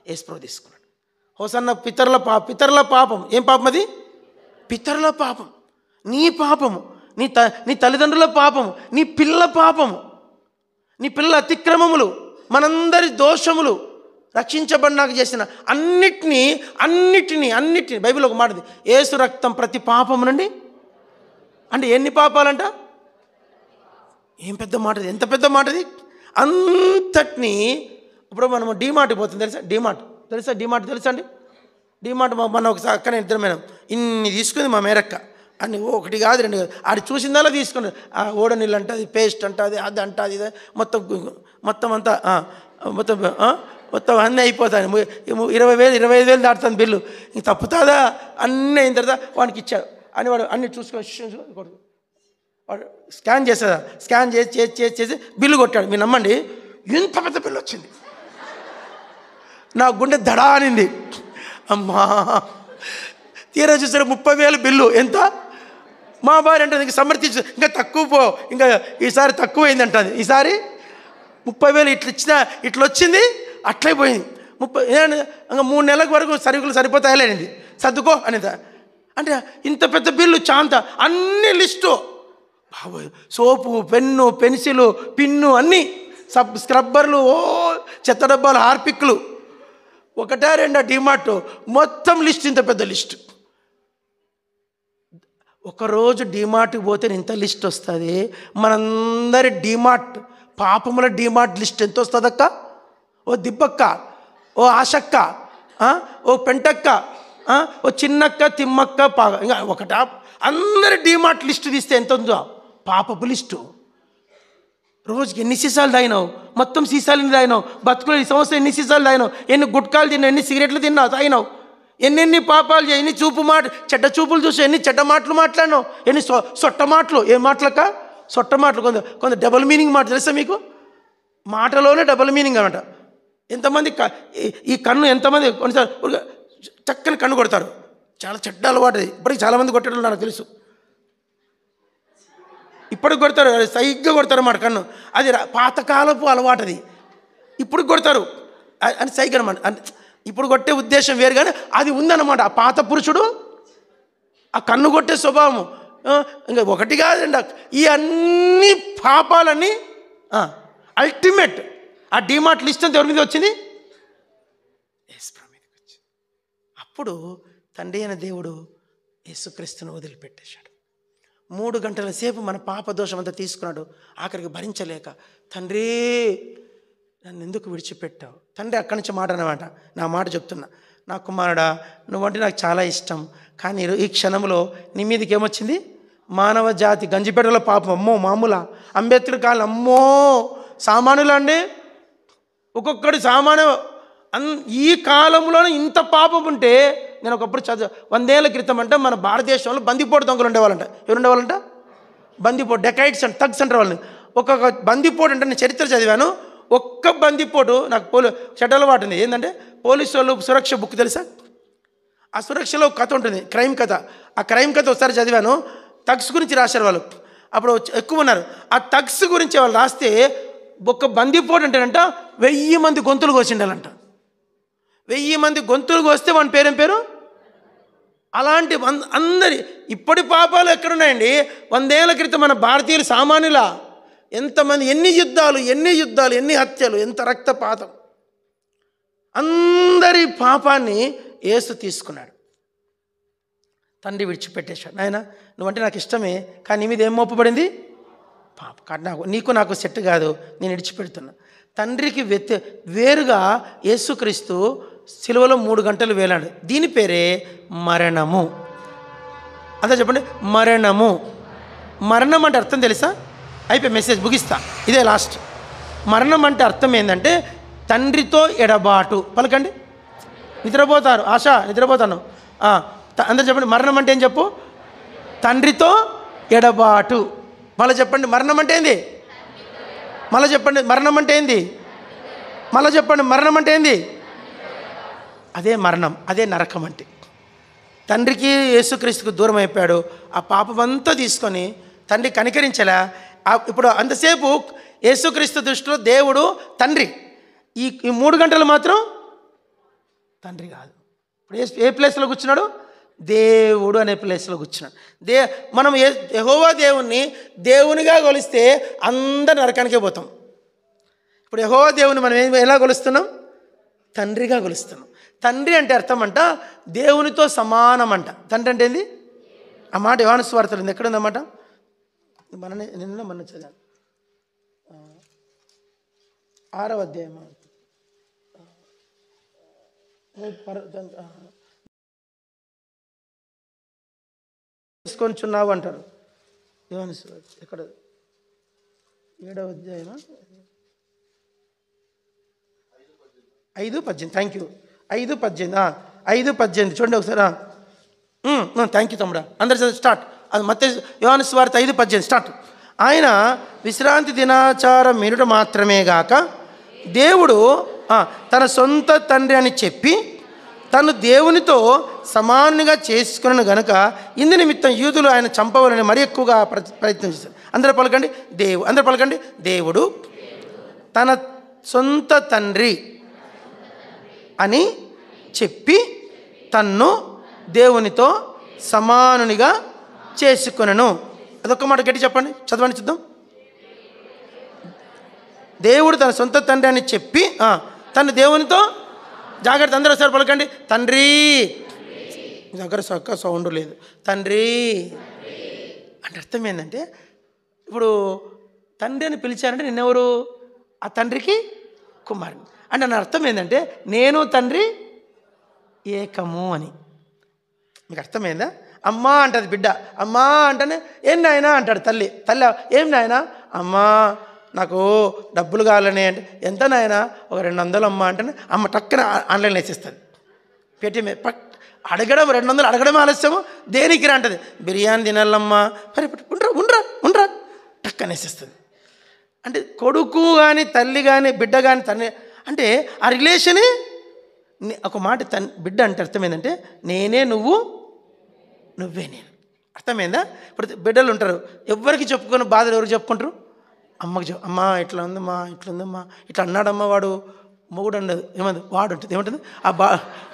యేసుప్రభు తీసుకున్నాడు హోసన్న పితరుల పా పితరుల పాపం ఏం పాపం అది పితరుల పాపం నీ పాపము నీ త నీ తల్లిదండ్రుల పాపము నీ పిల్లల పాపము నీ పిల్లల అతిక్రమములు మనందరి దోషములు రక్షించబడినాక చేసిన అన్నిటినీ అన్నిటినీ అన్నిటినీ బైబిల్ ఒక మాట ఉంది. ఏసు రక్తం ప్రతి పాపము నుండి అంటే ఎన్ని పాపాలంట ఏం పెద్ద మాట ఇది ఎంత పెద్ద మాట ఇది అంతటిని ఇప్పుడు మనం డీమార్ట్ పోతుంది తెలుసా డీమార్ట్ తెలుసా డీమార్ట్ తెలుసా అండి డీమార్ట్ మా మన ఒకసారి అక్కనే ఇద్దరు మేడం ఇన్ని తీసుకుంది మా మేరక్క అన్ని ఓ ఒకటి కాదు రెండు కాదు ఆడి చూసిందల్లా తీసుకున్నది ఆ ఓడ నీళ్ళు అంటది పేస్ట్ అంటది అది అంటది ఇది మొత్తం గు- మొత్తం అంతా ఆ, మొత్తం ఆ, మొత్తం అన్నీ అయిపోతాయి ము- ము- ఇరవై వేలు ఇరవై ఐదు వేలు దాటుతుంది బిల్లు ఇంక తప్పుతుందా అన్నీ అయిన తర్వాత వానికి ఇచ్చాడు అని వాడు అన్ని చూసుకొని ష్ ష్ కొడు. వాడు స్కాన్ చేసేదా స్కాన్ చేసి చేసి చేసి చేసి బిల్లు కొట్టాడు మీరు నమ్మండి ఇంత పెద్ద బిల్లు వచ్చింది నా గుండె దడా అనింది అమ్మా తీరా చూసారు ముప్పై వేలు బిల్లు ఎంత మా భార్య అంటే ఇంక సమర్థించు ఇంకా తక్కువ పో ఇంకా ఈసారి తక్కువైంది అంటుంది ఈసారి ముప్పై వేలు ఇట్లా ఇచ్చిన ఇట్లా వచ్చింది అట్లే పోయింది ముప్పై ఏంటి, ఇంకా మూడు నెలల వరకు సరుకులు సరిపోతాయలేనిది సర్దుకో అనేది అంటే ఇంత పెద్ద బిల్లు చాంత అన్ని లిస్టు బాబోయ్ సోపు పెన్ను పెన్సిలు పిన్ను అన్నీ సబ్ స్క్రబ్బర్లు ఓ చెత్త డబ్బాలు హార్పిక్లు ఒకటా రెండా డిమార్ట్ మొత్తం లిస్ట్ ఇంత పెద్ద లిస్ట్ ఒకరోజు డిమార్ట్కి పోతే ఇంత లిస్ట్ వస్తుంది మనందరి డిమార్ట్ పాపముల డిమార్ట్ లిస్ట్ ఎంత వస్తుందక్క ఓ దిబ్బక్క ఓ ఆశక్క ఆ? ఓ పెంటక్క ఆ? ఓ చిన్నక్క తిమ్మక్క పాగ ఇంకా ఒకటా అందరి డిమార్ట్ లిస్ట్ తీస్తే ఎంత ఉందో పాపపు లిస్టు రోజుకి ఎన్ని సీసాలు తాగినావు మొత్తం సీసాలు ఎన్ని తాగినావు బతుకులో ఈ సంవత్సరం ఎన్ని సీసాలు తాగినావు ఎన్ని గుట్కాలు తిన్నావు ఎన్ని సిగరెట్లు తిన్నావు తాగినావు ఎన్నెన్ని పాపాలు చేయి, ఎన్ని చూపు మాట చెడ్డ చూపులు చూసి ఎన్ని చెడ్డ మాటలు మాట్లాడినావు ఎన్ని సొ సొట్ట మాటలు ఏం మాటలక్క సొట్ట మాటలు కొంత కొంత డబుల్ మీనింగ్ మాట తెలుసా మీకు మాటలోనే డబుల్ మీనింగ్ అనమాట ఎంతమంది క- ఈ- ఈ కన్ను ఎంతమంది కొన్నిసార్లు ఊరికే చక్కని కన్ను కొడతారు చాలా చెడ్డ అలవాటు అది ఇప్పటికి చాలామంది కొట్టడం నాకు తెలుసు ఇప్పటికి కొడతారు అది సైగ్గా కొడతారు అన్నమాట కన్ను అది రా- పాతకాలపు అలవాటు అది ఇప్పుడు కొడతారు అ- అని సైగ్ అనమాట అంటే ఇప్పుడు కొట్టే ఉద్దేశం వేరు కానీ అది ఉందన్నమాట ఆ పాత పురుషుడు ఆ కన్ను కొట్టే స్వభావము ఆ, ఇంకా ఒకటి కాదండి ఈ అన్ని పాపాలన్నీ అల్టిమేట్ ఆ డిమార్ట్ లిస్ట్ అంతా ఎవరి మీద వచ్చింది యేసుప్రభు మీదకి వచ్చింది అప్పుడు తండ్రి అయిన దేవుడు యేసుక్రీస్తును వదిలిపెట్టేశాడు మూడు గంటల సేపు మన పాప దోషం అంతా తీసుకున్నాడు ఆఖరికి భరించలేక తండ్రి నన్ను ఎందుకు విడిచిపెట్టావు తండ్రి అక్కడి నుంచి మాట అన్నమాట నా మాట చెప్తున్నా నా కుమారుడా నువ్వంటే నాకు చాలా ఇష్టం కానీ ఈ- ఈ క్షణంలో నీ మీదకి ఏమొచ్చింది మానవ జాతి గంజిపేటలో పాపం అమ్మో మామూలా అంబేద్కర్ కాలం అమ్మో సామాన్యులా అండి ఒక్కొక్కడి సామాన్య అన్ ఈ కాలంలోనే ఇంత పాపం ఉంటే నేను ఒకప్పుడు చదువు వందేళ్ల క్రితం అంటే మన భారతదేశంలో బందిపోటు దొంగలు ఉండేవాళ్ళంట ఎవరు ఉండేవాళ్ళంట బందిపోటు డెకైట్స్ అండ్ థగ్స్ అంటారు వాళ్ళని ఒక్కొక్క బందిపోటు అంటే నేను చరిత్ర చదివాను ఒక్క బందిపోటు నాకు పోలీ చెడ్డ అలవాటు ఉంది ఏంటంటే పోలీసు వాళ్ళు సురక్ష బుక్ తెలుసా ఆ సురక్షలో ఒక కథ ఉంటుంది క్రైమ్ కథ ఆ క్రైమ్ కథ ఒకసారి చదివాను తగ్స్ గురించి రాశారు వాళ్ళు అప్పుడు ఎక్కువ ఉన్నారు ఆ తగ్స్ గురించి వాళ్ళు రాస్తే ఒక్క బందిపోటు అంటేనంట వెయ్యి మంది గొంతులు కోసిండాలంట వెయ్యి మంది గొంతులు కోస్తే వాని పేరేం పేరు అలాంటి వంద- అందరి ఇప్పటి పాపాలు ఎక్కడున్నాయండి వందేళ్ల క్రితం మన భారతీయులు సామాన్యుల ఎంతమంది ఎన్ని యుద్ధాలు ఎన్ని యుద్ధాలు ఎన్ని హత్యలు ఎంత రక్తపాతం అందరి పాపాన్ని యేసు తీసుకున్నాడు తండ్రి విడిచిపెట్టేశాడు నాయన నువ్వంటే నాకు ఇష్టమే కానీ నీ మీద ఏం మోపబడింది పాప కాదు నాకు నీకు నాకు సెట్ కాదు నేను విడిచిపెడుతున్నా తండ్రికి వ్యత్య వేరుగా యేసుక్రీస్తు సిలువలో మూడు గంటలు వేలాడు దీని పేరే మరణము అంతా చెప్పండి మరణము మరణం అంటే అర్థం తెలుసా అయిపోయి మెసేజ్ ముగిస్తా ఇదే లాస్ట్ మరణం అంటే అర్థం ఏంటంటే తండ్రితో ఎడబాటు పలకండి నిద్రపోతారు ఆశ నిద్రపోతాను ఆ, త- అందరూ చెప్పండి మరణం అంటే ఏం చెప్పు తండ్రితో ఎడబాటు మళ్ళీ చెప్పండి మరణం అంటే ఏంది మళ్ళీ చెప్పండి మరణం అంటే ఏంది మళ్ళీ చెప్పండి మరణం అంటే ఏంది అదే మరణం అదే నరకం అంటే తండ్రికి యేసుక్రీస్తుకు దూరం అయిపోయాడు ఆ పాపమంతా తీసుకొని తండ్రి కనికరించలా ఆ- ఇప్పుడు అంతసేపు యేసుక్రీస్తు దృష్టిలో దేవుడు తండ్రి ఈ ఈ మూడు గంటలు మాత్రం తండ్రి కాదు ఇప్పుడు ఏ ఏ ప్లేస్లో కూర్చున్నాడు దేవుడు అనే ప్లేస్లో కూర్చున్నాడు దే మనం ఏ యెహోవా దేవుణ్ణి దేవునిగా కొలిస్తే అందరు నరకానికే పోతాం ఇప్పుడు యెహోవా దేవుని మనం ఏం ఎలా కొలుస్తున్నాం తండ్రిగా కొలుస్తున్నాం తండ్రి అంటే అర్థం అంట దేవునితో సమానం అంట తండ్రి అంటే ఏంది ఆ మాట యోహాను స్వార్థలు ఉంది ఎక్కడ ఉందన్నమాట మననే నిన్న మన చదివాను ఆ, ఆరవ అధ్యాయం ఆ, పర- తం- ఆ. తీసుకొనిచున్నావు అంటారు యోహాను స్వార్థ ఎక్కడ ఏడవ అధ్యాయమా ఐదు పద్దెనిమిది థ్యాంక్ యూ ఐదు పద్దెనిమిది ఆ, ఐదు పద్దెనిమిది చూడండి ఒకసారి థ్యాంక్ యూ తమ్ముడా అందరు చదువు, స్టార్ట్ అది మత్తే యోహాను స్వార్థ ఐదు పద్దెనిమిది స్టార్ట్ ఆయన విశ్రాంతి దినాచారం మీరుట మాత్రమే గాక దేవుడు ఆ, తన సొంత తండ్రి అని చెప్పి తను దేవునితో సమానునిగా చేసుకున్న గనుక ఇందు నిమిత్తం యూదులు ఆయన చంపవాలని మరి ఎక్కువగా ప్ర- ప్రయత్నం చేశారు అందరూ పలకండి దేవు అందరూ పలకండి దేవుడు తన సొంత తండ్రి అని చెప్పి తన్ను దేవునితో సమానునిగా చేసుకొనను అదొక మాట గట్టి చెప్పండి చదవండి చూద్దాం దేవుడు తన సొంత తండ్రి అని చెప్పి ఆ, తను దేవునితో జాగ్రత్త అందరూ ఒకసారి పలకండి తండ్రి మీ దగ్గర చక్క సౌండ్ లేదు తండ్రి అంటే అర్థం ఏంటంటే ఇప్పుడు తండ్రి అని పిలిచారంటే నిన్నెవరు ఆ తండ్రికి కుమారుని అంటే నా అర్థం ఏంటంటే నేను తండ్రి ఏకము అని మీకు అర్థమైందా అమ్మా అంటది బిడ్డ అమ్మా అంటేనే ఏం నాయనా అంటాడు తల్లి తల్లి ఏం నాయనా అమ్మా నాకు డబ్బులు కావాలని అంటే ఎంత నాయనా ఒక రెండు వందలు అమ్మా అంటేనే అమ్మ టక్కన ఆన్లైన్లో వేసేస్తుంది పేటీఎం పట్ అడగడం రెండు వందలు అడగడం ఆలస్యము దేనికి రా అంటది బిర్యానీ తినాలమ్మా మరి ఉండరా ఉండరా ఉండరా టక్ అనేసిస్తుంది అంటే కొడుకు కానీ తల్లి కానీ బిడ్డ కానీ తల్లి అంటే ఆ రిలేషనే నే- ఒక మాట తన్ బిడ్డ అంటే అర్థం ఏంటంటే నేనే నువ్వు నువ్వే నేను అర్థమైందా ఇప్పుడు బిడ్డలు ఉంటారు ఎవరికి చెప్పుకొని బాధలు ఎవరికి చెప్పుకుంటారు అమ్మకి చెప్ అమ్మా ఇట్లా ఉందమ్మా ఇట్లా ఉందమ్మా ఇట్లా అన్నాడమ్మా వాడు మొగుడు ఉండదు ఏమంది వాడు ఉంటుంది ఏమంటుంది ఆ బా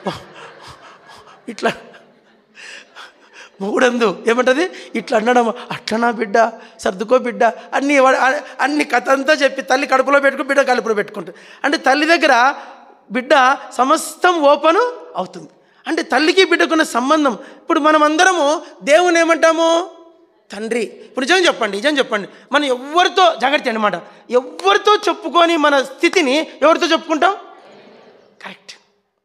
ఇట్లా మూడందు ఏమంటది ఇట్లా అన్నాడమ్మ అట్లా నా బిడ్డ సర్దుకో బిడ్డ అన్ని వాడు- అన్ని కథ అంతా చెప్పి తల్లి కడుపులో పెట్టుకుని బిడ్డ కడుపులో పెట్టుకుంటుంది అంటే తల్లి దగ్గర బిడ్డ సమస్తం ఓపెన్ అవుతుంది అంటే తల్లికి బిడ్డకున్న సంబంధం ఇప్పుడు మనం అందరము దేవుని ఏమంటాము తండ్రి ఇప్పుడు నిజం చెప్పండి నిజం చెప్పండి మనం ఎవరితో జాగ్రత్త అనమాట ఎవరితో చెప్పుకొని మన స్థితిని ఎవరితో చెప్పుకుంటాం కరెక్ట్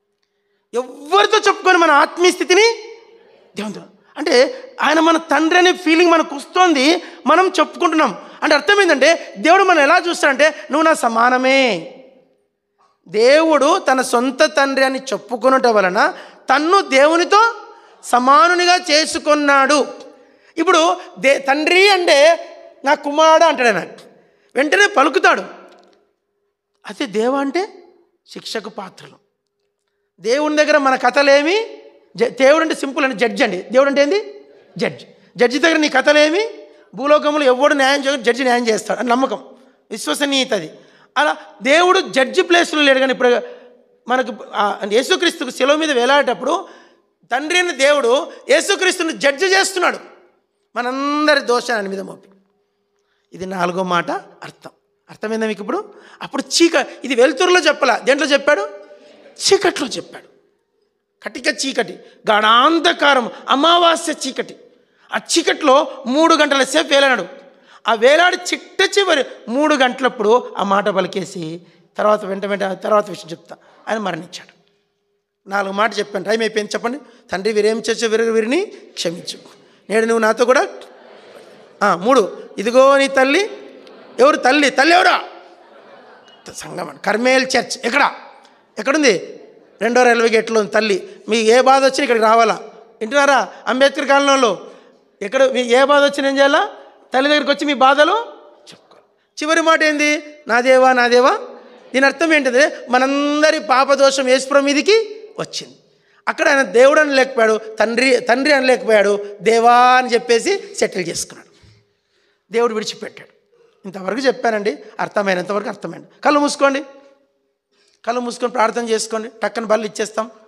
ఎవరితో చెప్పుకొని మన ఆత్మీయ స్థితిని దేవునితో అంటే ఆయన మన తండ్రి అనే ఫీలింగ్ మనకు వస్తుంది మనం చెప్పుకుంటున్నాం అంటే అర్థం ఏంటంటే దేవుడు మనం ఎలా చూస్తాడంటే నువ్వు నా సమానమే దేవుడు తన సొంత తండ్రి అని చెప్పుకునటం వలన తన్ను దేవునితో సమానునిగా చేసుకున్నాడు ఇప్పుడు దే తండ్రి అంటే నా కుమారుడు అంటాడు ఆయన వెంటనే పలుకుతాడు అదే దేవ అంటే శిక్షకు పాత్రలు దేవుని దగ్గర మన కథలేమి జ- దేవుడు అంటే సింపుల్ అంటే జడ్జి అండి దేవుడు అంటే ఏంది జడ్జి జడ్జి దగ్గర నీ కథలేమి భూలోకంలో ఎవడు న్యాయం చేయడు జడ్జి న్యాయం చేస్తాడు అని నమ్మకం విశ్వసనీయత అది అలా దేవుడు జడ్జి ప్లేస్లో లేడు కానీ ఇప్పుడు మనకు ఆ యేసుక్రీస్తుకు సెలవు మీద వేలాడేటప్పుడు తండ్రి అయిన దేవుడు యేసుక్రీస్తుని జడ్జి చేస్తున్నాడు మనందరి దోషాన్ని ఆయన మీద మోపి ఇది నాలుగో మాట అర్థం అర్థమైందా మీకు ఇప్పుడు అప్పుడు చీక ఇది వెలుతురులో చెప్పాల దేంట్లో చెప్పాడు చీకట్లో చెప్పాడు కటిక చీకటి గాఢాంధకారం అమావాస్య చీకటి ఆ చీకట్లో మూడు గంటల సేపు వేలాడు ఆ వేలాడి చిట్ట చివరి మూడు గంటలప్పుడు ఆ మాట పలికేసి తర్వాత వెంట వెంట తర్వాత విషయం చెప్తా ఆయన మరణించాడు నాలుగు మాట చెప్పాను టైం అయిపోయింది చెప్పండి తండ్రి వీరేం చేసే వీరి వీరిని క్షమించు నేడు నువ్వు నాతో కూడా ఆ, మూడు ఇదిగో నీ తల్లి ఎవరు తల్లి తల్లి ఎవరా సంగమం కర్మేల్ చర్చ్ ఎక్కడ ఎక్కడుంది రెండో రైల్వే గేట్లో ఉంది తల్లి మీకు ఏ బాధ వచ్చినా ఇక్కడికి రావాలా వింటున్నారా అంబేద్కర్ కాలనీలో ఎక్కడ మీకు ఏ బాధ వచ్చినా ఏం చేయాలా తల్లి దగ్గరికి వచ్చి మీ బాధలు చెప్పుకోవాలి చివరి మాట ఏంది నా దేవా నా దేవా దీని అర్థం ఏంటిది మనందరి పాపదోషం యేసుప్రభు మీదికి వచ్చింది అక్కడ ఆయన దేవుడు అని లేకపోయాడు తండ్రి తండ్రి అని లేకపోయాడు దేవా అని చెప్పేసి సెటిల్ చేసుకున్నాడు దేవుడు విడిచిపెట్టాడు ఇంతవరకు చెప్పానండి అర్థమైనంతవరకు అర్థమైంది కళ్ళు మూసుకోండి కళ్ళు మూసుకొని ప్రార్థన చేసుకోండి టక్కన బళ్ళు ఇచ్చేస్తాం